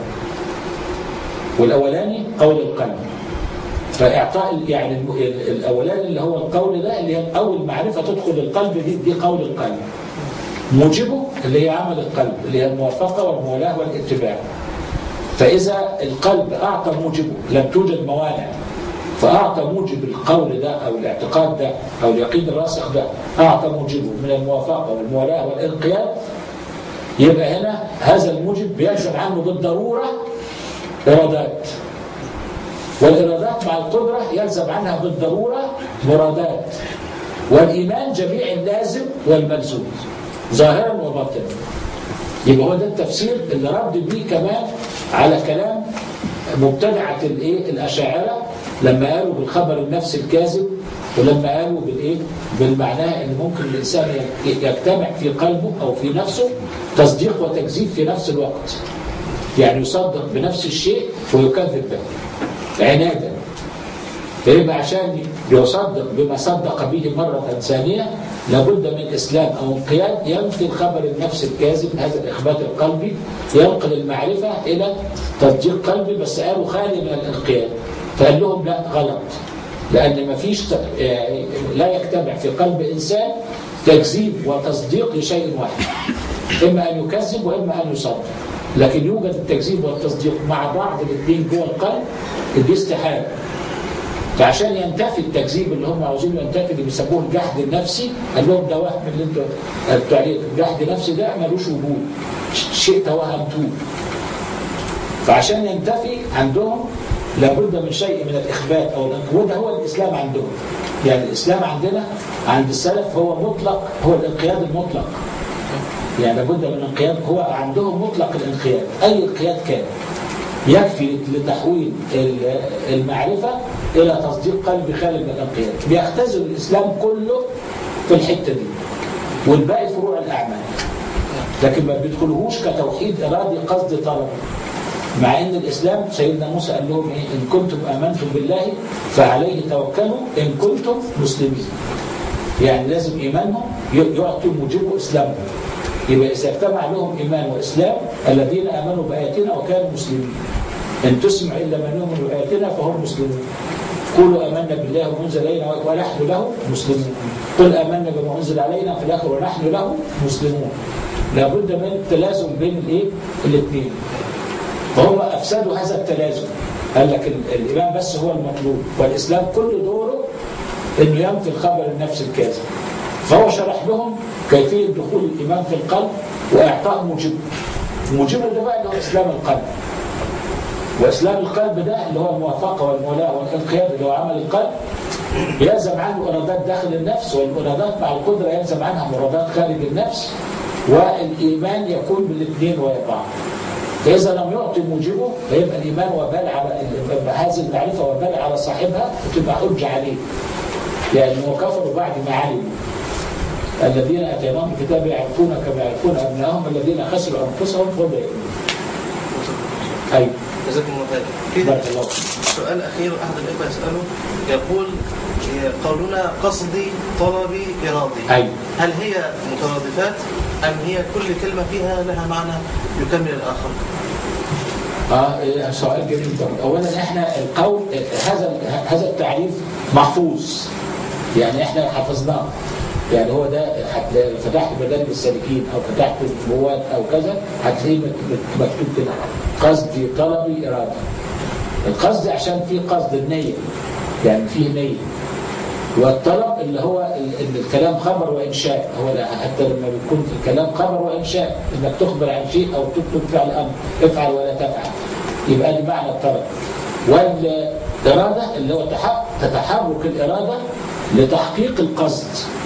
والأولاني قول القلب فإعطاء يعني الأولاني اللي هو القول ده اللي هي أول معرفة تدخل القلب دي, دي قول القلب موجبه اللي هي عمل القلب اللي هي الموافقة والموالاة والاتباع فإذا القلب أعطى موجبه لم توجد موانع فأعطى موجب القول ده أو الاعتقاد ده أو اليقين الراسخ ده أعطى موجبه من الموافقة والموالاة والانقياد يبقى هنا هذا الموجب بيلزم عنه بالضرورة إرادات والإرادات مع القدرة يلزم عنها بالضرورة مرادات والإيمان جميع اللازم والملزوم ظاهرا وباطنا يبقى هو ده التفسير اللي رد بيه كمان على كلام مبتدعة الايه الأشاعرة لما قالوا بالخبر النفسي الكاذب ولما قالوا بالايه بالمعنى ان ممكن الانسان يجتمع في قلبه او في نفسه تصديق وتكذيب في نفس الوقت يعني يصدق بنفس الشيء ويكذب به عنادا فيبقى عشان يصدق بما صدق به مرة ثانية لابد من إسلام أو انقياد ينفي الخبر النفس الكاذب هذا الإخبات القلبي ينقل المعرفة إلى تصديق قلبي بس قالوا خالي من الانقياد فقال لهم لا غلط لأن ما فيش لا يجتمع في قلب إنسان تكذيب وتصديق لشيء واحد إما أن يكذب وإما أن يصدق لكن يوجد التكذيب والتصديق مع بعض الاثنين جوه القلب دي استحاله فعشان ينتفي التكذيب اللي هم عاوزين ينتفي اللي بيسموه الجحد النفسي قال لهم ده وهم اللي انتوا قلتوا عليه الجحد النفسي ده ملوش وجود شيء توهمتوه فعشان ينتفي عندهم لابد من شيء من الاخبات او وده هو الاسلام عندهم يعني الاسلام عندنا عند السلف هو مطلق هو الانقياد المطلق يعني لابد من انقياد هو عندهم مطلق الانقياد اي انقياد كان يكفي لتحويل المعرفة إلى تصديق قلبي خالي من الانقياد بيختزل الإسلام كله في الحتة دي والباقي فروع الأعمال لكن ما بيدخلوهوش كتوحيد إرادي قصد طلب مع ان الاسلام سيدنا موسى قال لهم ايه ان كنتم امنتم بالله فعليه توكلوا ان كنتم مسلمين يعني لازم ايمانهم يعطوا موجبه اسلامهم يبقى إذا اجتمع لهم إيمان وإسلام الذين آمنوا بآياتنا وكانوا مسلمين إن تسمع إلا من يؤمن بآياتنا فهم مسلمون قولوا آمنا بالله وأنزل إلينا ونحن له مسلمون قل آمنا بما أنزل علينا في الآخر ونحن له مسلمون لابد من التلازم بين الايه الاثنين فهم افسدوا هذا التلازم قال لك الايمان بس هو المطلوب والاسلام كل دوره انه ينفي الخبر النفسي الكاذب فهو شرح لهم كيفية دخول الإيمان في القلب وإعطاء موجب موجب ده بقى اللي هو إسلام القلب وإسلام القلب ده اللي هو الموافقة والمولاة والانقياد اللي هو عمل القلب يلزم عنه إرادات داخل النفس والإرادات مع القدرة يلزم عنها مرادات خارج النفس والإيمان يكون بالاثنين ويا بعض فإذا لم يعطي موجبه فيبقى الإيمان وبال على هذه المعرفة وبال على صاحبها وتبقى حجة عليه يعني هو كفروا بعد ما علموا الذين اتيناهم الكتاب يعرفون كما يعرفون ابنائهم الذين خسروا انفسهم فهم يؤمنون. ايوه. جزاكم الله خير. في بارك الله سؤال اخير احد الاخوه يساله يقول قولنا قصدي طلبي ارادي. ايوه. هل هي مترادفات ام هي كل كلمه فيها لها معنى يكمل الاخر؟ اه سؤال جميل برضه. اولا احنا القول هذا هذا التعريف محفوظ. يعني احنا حفظناه. يعني هو ده فتحت مدارج السالكين او فتحت النبوات او كذا هتلاقيه مكتوب كده قصدي طلبي اراده القصد عشان فيه قصد النيه يعني فيه نيه والطلب اللي هو ان الكلام خبر وانشاء هو ده حتى لما بيكون الكلام خبر وانشاء انك تخبر عن شيء او تكتب فعل امر افعل ولا تفعل يبقى دي معنى الطلب والاراده اللي هو تتحرك الاراده لتحقيق القصد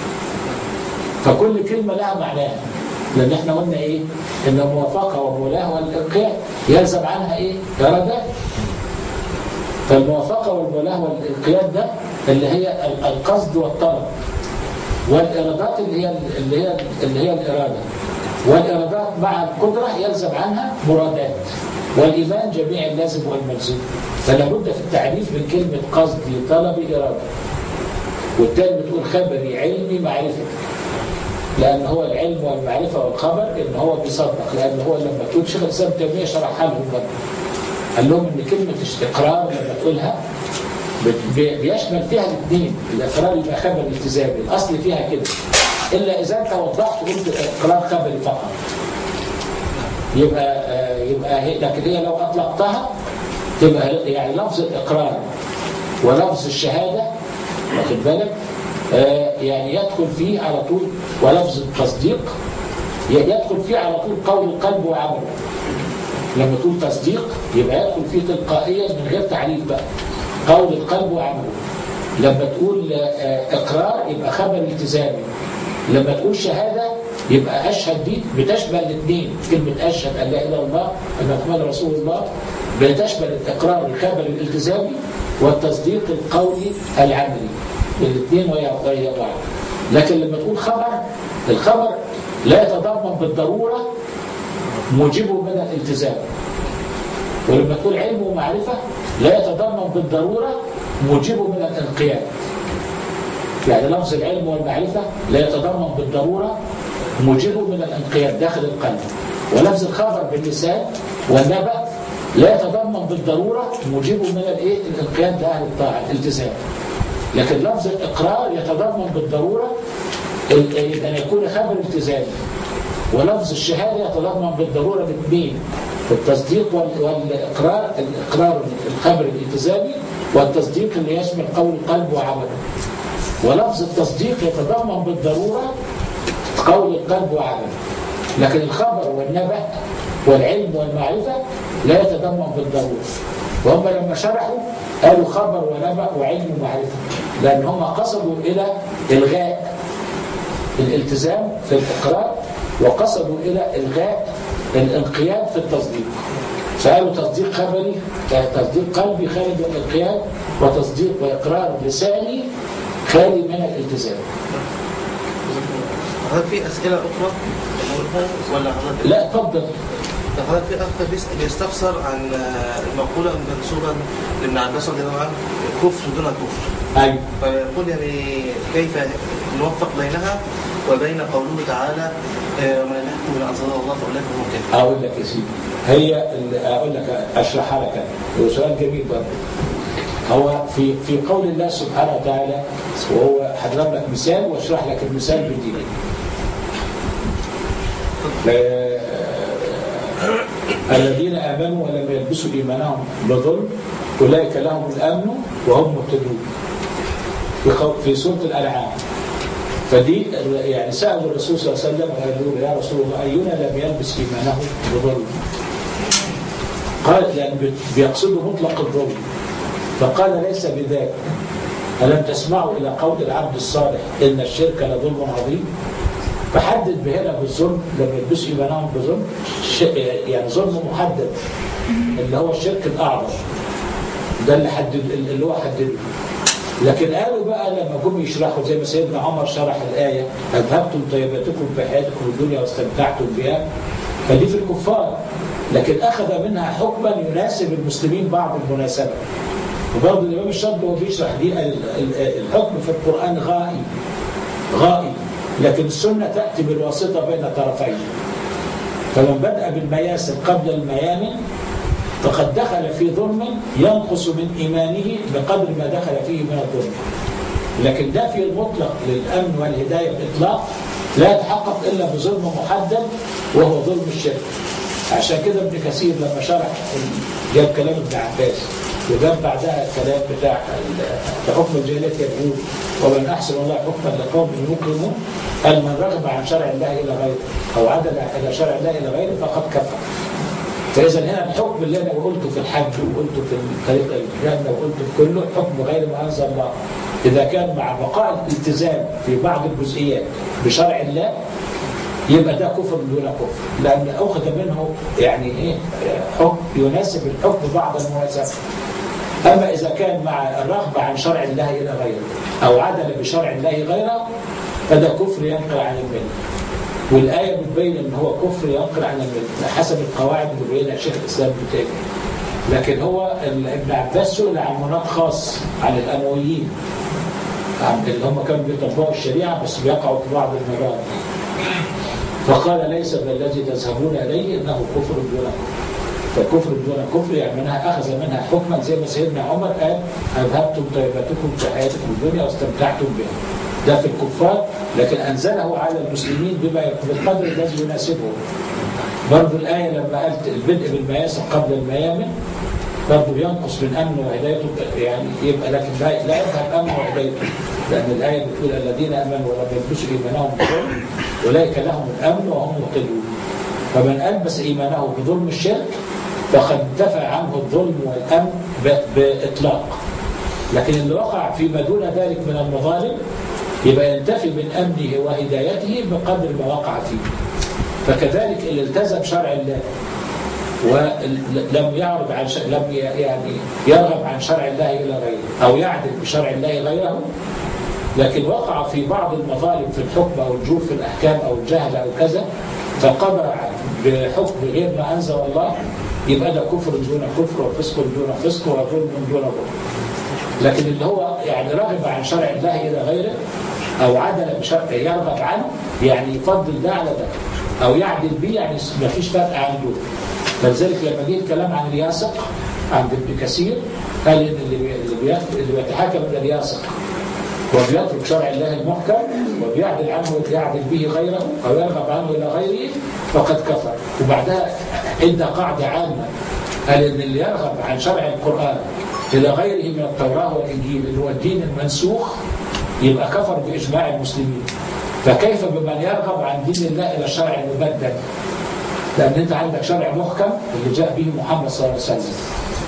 فكل كلمة لها معناها لأن احنا قلنا إيه؟ إن الموافقة والملاة والإنقياد يلزم عنها إيه؟ إرادات فالموافقة والملاة والإنقياد ده اللي هي القصد والطلب والإرادات اللي هي اللي هي اللي هي الإرادة والإرادات مع القدرة يلزم عنها مرادات والإيمان جميع اللازم والملزوم فلا بد في التعريف من كلمة قصدي طلبي إرادة والتاني بتقول خبري علمي معرفتي لأن هو العلم والمعرفة والخبر إن هو بيصدق لأن هو لما تقول شيخ الإسلام تيمية شرحها لهم برضه قال لهم إن كلمة استقرار لما تقولها بيشمل فيها الاثنين الإقرار يبقى خبر التزامي الأصل فيها كده إلا إذا أنت وضحت قلت إقرار خبري فقط يبقى يبقى هي لكن هي لو أطلقتها تبقى يعني لفظ الإقرار ولفظ الشهادة واخد بالك يعني يدخل فيه على طول ولفظ التصديق يدخل فيه على طول قول القلب وعمله لما تقول تصديق يبقى يدخل فيه تلقائيا من غير تعريف بقى قول القلب وعمله لما تقول اقرار يبقى خبر التزامي لما تقول شهاده يبقى اشهد دي بتشمل الاثنين كلمه اشهد ان لا اله الا الله ان محمد رسول الله بتشمل الاقرار الخبري الالتزامي والتصديق القولي العملي الاثنين ويا ويا بعض لكن لما تقول خبر الخبر لا يتضمن بالضروره موجبه من الالتزام ولما تقول علم ومعرفه لا يتضمن بالضروره موجبه من الانقياد يعني لفظ العلم والمعرفة لا يتضمن بالضرورة موجبه من الانقياد داخل القلب ولفظ الخبر باللسان والنبأ لا يتضمن بالضرورة موجبه من الايه الانقياد لأهل الطاعة الالتزام لكن لفظ الإقرار يتضمن بالضرورة أن يكون خبر التزامي ولفظ الشهادة يتضمن بالضرورة الاثنين التصديق والإقرار الإقرار الخبر الالتزامي والتصديق اللي يشمل قول القلب وعمله ولفظ التصديق يتضمن بالضرورة قول القلب وعمله لكن الخبر والنبأ والعلم والمعرفة لا يتضمن بالضرورة وهم لما شرحوا قالوا خبر ونبأ وعلم ومعرفة لأن هم قصدوا إلى إلغاء الالتزام في الإقرار وقصدوا إلى إلغاء الانقياد في التصديق فقالوا تصديق خبري تصديق قلبي خالي من الانقياد وتصديق وإقرار لساني خالي من الالتزام هل في أسئلة أخرى نقولها ولا حضرتك؟ لا اتفضل حضرتك في أخ بيس- بيستفسر عن آه، المقولة المنسوبة لابن عباس رضي الله عنه كفر دون كفر ايوه فيقول يعني كيف نوفق بينها وبين قوله تعالى آه، ومن لم يحكم بما انزل الله فاولئك هم الكافرون اقول لك يا سيدي هي ال- اقول لك اشرحها لك أنا. هو سؤال جميل برضه هو في في قول الله سبحانه وتعالى وهو هضرب لك مثال واشرح لك المثال بدين الذين امنوا ولم يلبسوا ايمانهم بظلم اولئك لهم الامن وهم مهتدون في قو- في سوره الانعام فدي يعني سأل الرسول صلى الله عليه وسلم قالوا له يا رسول الله أينا لم يلبس إيمانه بظلم قال لأن بي- بيقصدوا مطلق الظلم فقال ليس بذاك ألم تسمعوا إلى قول العبد الصالح إن الشرك لظلم عظيم فحدد بهنا بالظلم لم يلبسوا إيمانهم بظلم ش- يعني ظلم محدد اللي هو الشرك الأعظم ده اللي حدد اللي هو حدده لكن قالوا بقى لما جم يشرحوا زي ما سيدنا عمر شرح الآية أذهبتم طيباتكم في حياتكم الدنيا واستمتعتم بها فدي في الكفار لكن أخذ منها حكما يناسب المسلمين بعض المناسبة وبرضه الإمام الشاطبي وهو بيشرح دي ال- ال- الحكم في القرآن غائي غائي لكن السنة تأتي بالواسطة بين طرفين فمن بدأ بالمياسر قبل الميامن فقد دخل في ظلم ينقص من إيمانه بقدر ما دخل فيه من الظلم لكن ده في المطلق للأمن والهداية بإطلاق لا يتحقق إلا بظلم محدد وهو ظلم الشرك عشان كده ابن كثير لما شرح جاب كلام ابن عباس وجاب بعدها الكلام بتاع ال- حكم الجاهلية يقول ومن أحسن الله حكما لقوم يوقنون قال من رغب عن شرع الله إلى غيره أو عدل إلى شرع الله إلى غيره فقد كفر فإذا هنا الحكم اللي أنا قلته في الحج وقلته في طريق الجنة وقلته في كله حكم غير ما أنزل الله إذا كان مع بقاء الالتزام في بعض الجزئيات بشرع الله يبقى ده كفر دون كفر لأن أخذ منه يعني إيه حكم يناسب الحكم بعض المناسبة أما إذا كان مع الرغبة عن شرع الله إلى غيره أو عدل بشرع الله غيره فده كفر ينقل عن المله والآية بتبين إن هو كفر ينقل عن المله حسب القواعد اللي بينها شيخ الإسلام ابن تيمية لكن هو ال- ابن عباس سئل عن مناط خاص عن الأمويين عن اللي هم كانوا بيطبقوا الشريعة بس بيقعوا في بعض المرات فقال ليس بالذي تذهبون إليه إنه كفر دون كفر فكفر دون كفر يعني منها أخذ منها حكما زي ما سيدنا عمر قال أذهبتم طيباتكم في حياتكم الدنيا واستمتعتم بها ده في الكفار لكن أنزله على المسلمين بما بالقدر الذي يناسبهم برضو الآية لما قالت البدء بالمياسر قبل الميامن برضو ينقص من أمن وهدايته يعني يبقى لكن لا لا يذهب أمن وهدايته لأن الآية بتقول الذين آمنوا ولم يلبسوا إيمانهم بظلم أولئك لهم الأمن وهم مهتدون فمن ألبس إيمانه بظلم الشرك فقد دفع عنه الظلم والأمن ب- بإطلاق لكن اللي وقع فيما دون ذلك من المظالم يبقى ينتفي من أمنه وهدايته بقدر ما وقع فيه فكذلك اللي التزم شرع الله ولم يعرض عن ش... لم ي- يعني يرغب عن شرع الله الى غيره او يعدل بشرع الله غيره لكن وقع في بعض المظالم في الحكم او الجور في الاحكام او الجهل او كذا فقضى بحكم غير ما انزل الله يبقى ده كفر دون كفر وفسق دون فسق وظلم دون ظلم لكن اللي هو يعني رغب عن شرع الله الى غيره او عدل بشرع يرغب عنه يعني يفضل ده على ده او يعدل به يعني ما فيش فرق عنده فلذلك لما جه الكلام عن الياسق عند ابن كثير قال ان اللي بي- اللي بيت- اللي بيتحاكم الى الياسق وبيترك شرع الله المحكم وبيعدل عنه يعدل به غيره او يرغب عنه الى غيره فقد كفر وبعدها ادى قاعده عامه قال ان اللي يرغب عن شرع القران الى غيره من التوراه والانجيل اللي هو الدين المنسوخ يبقى كفر باجماع المسلمين فكيف بمن يرغب عن دين الله الى الشرع المبدل لان انت عندك شرع محكم اللي جاء به محمد صلى الله عليه وسلم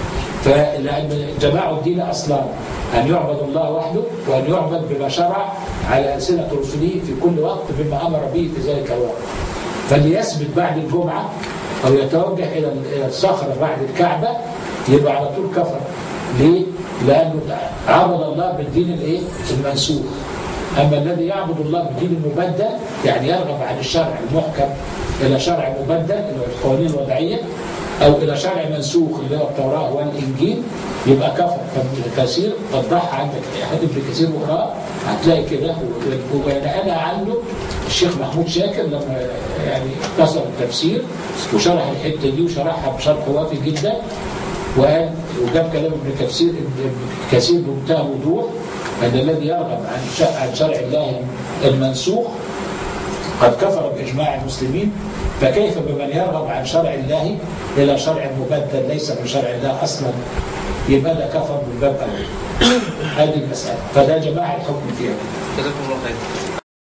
فلأن جماع الدين أصلا أن يعبد الله وحده وأن يعبد بما شرع على ألسنة رسله في كل وقت بما أمر به في ذلك الوقت فاللي يثبت بعد الجمعة أو يتوجه إلى إلى الصخرة بعد الكعبة يبقى على طول كفر ليه؟ لأنه عبد الله بالدين الإيه؟ المنسوخ أما الذي يعبد الله بالدين المبدل يعني يرغب عن الشرع المحكم إلى شرع مبدل اللي هو القوانين الوضعية أو إلى شرع منسوخ اللي هو التوراة والإنجيل يبقى كفر فابن كثير وضحها عندك حد ابن كثير وقراه هتلاقي كده ونقلها عنه الشيخ محمود شاكر لما يعني اختصر التفسير وشرح الحته دي وشرحها بشرح وافي جدا وقال وجاب كلام ابن كثير ابن كثير بمنتهى الوضوح ان الذي يرغب عن ش- عن شرع الله المنسوخ قد كفر باجماع المسلمين فكيف بمن يرغب عن شرع الله الى شرع مبدل ليس من شرع الله اصلا يبقى ده كفر من باب اول هذه المساله فده جماعه الحكم فيها جزاكم الله خير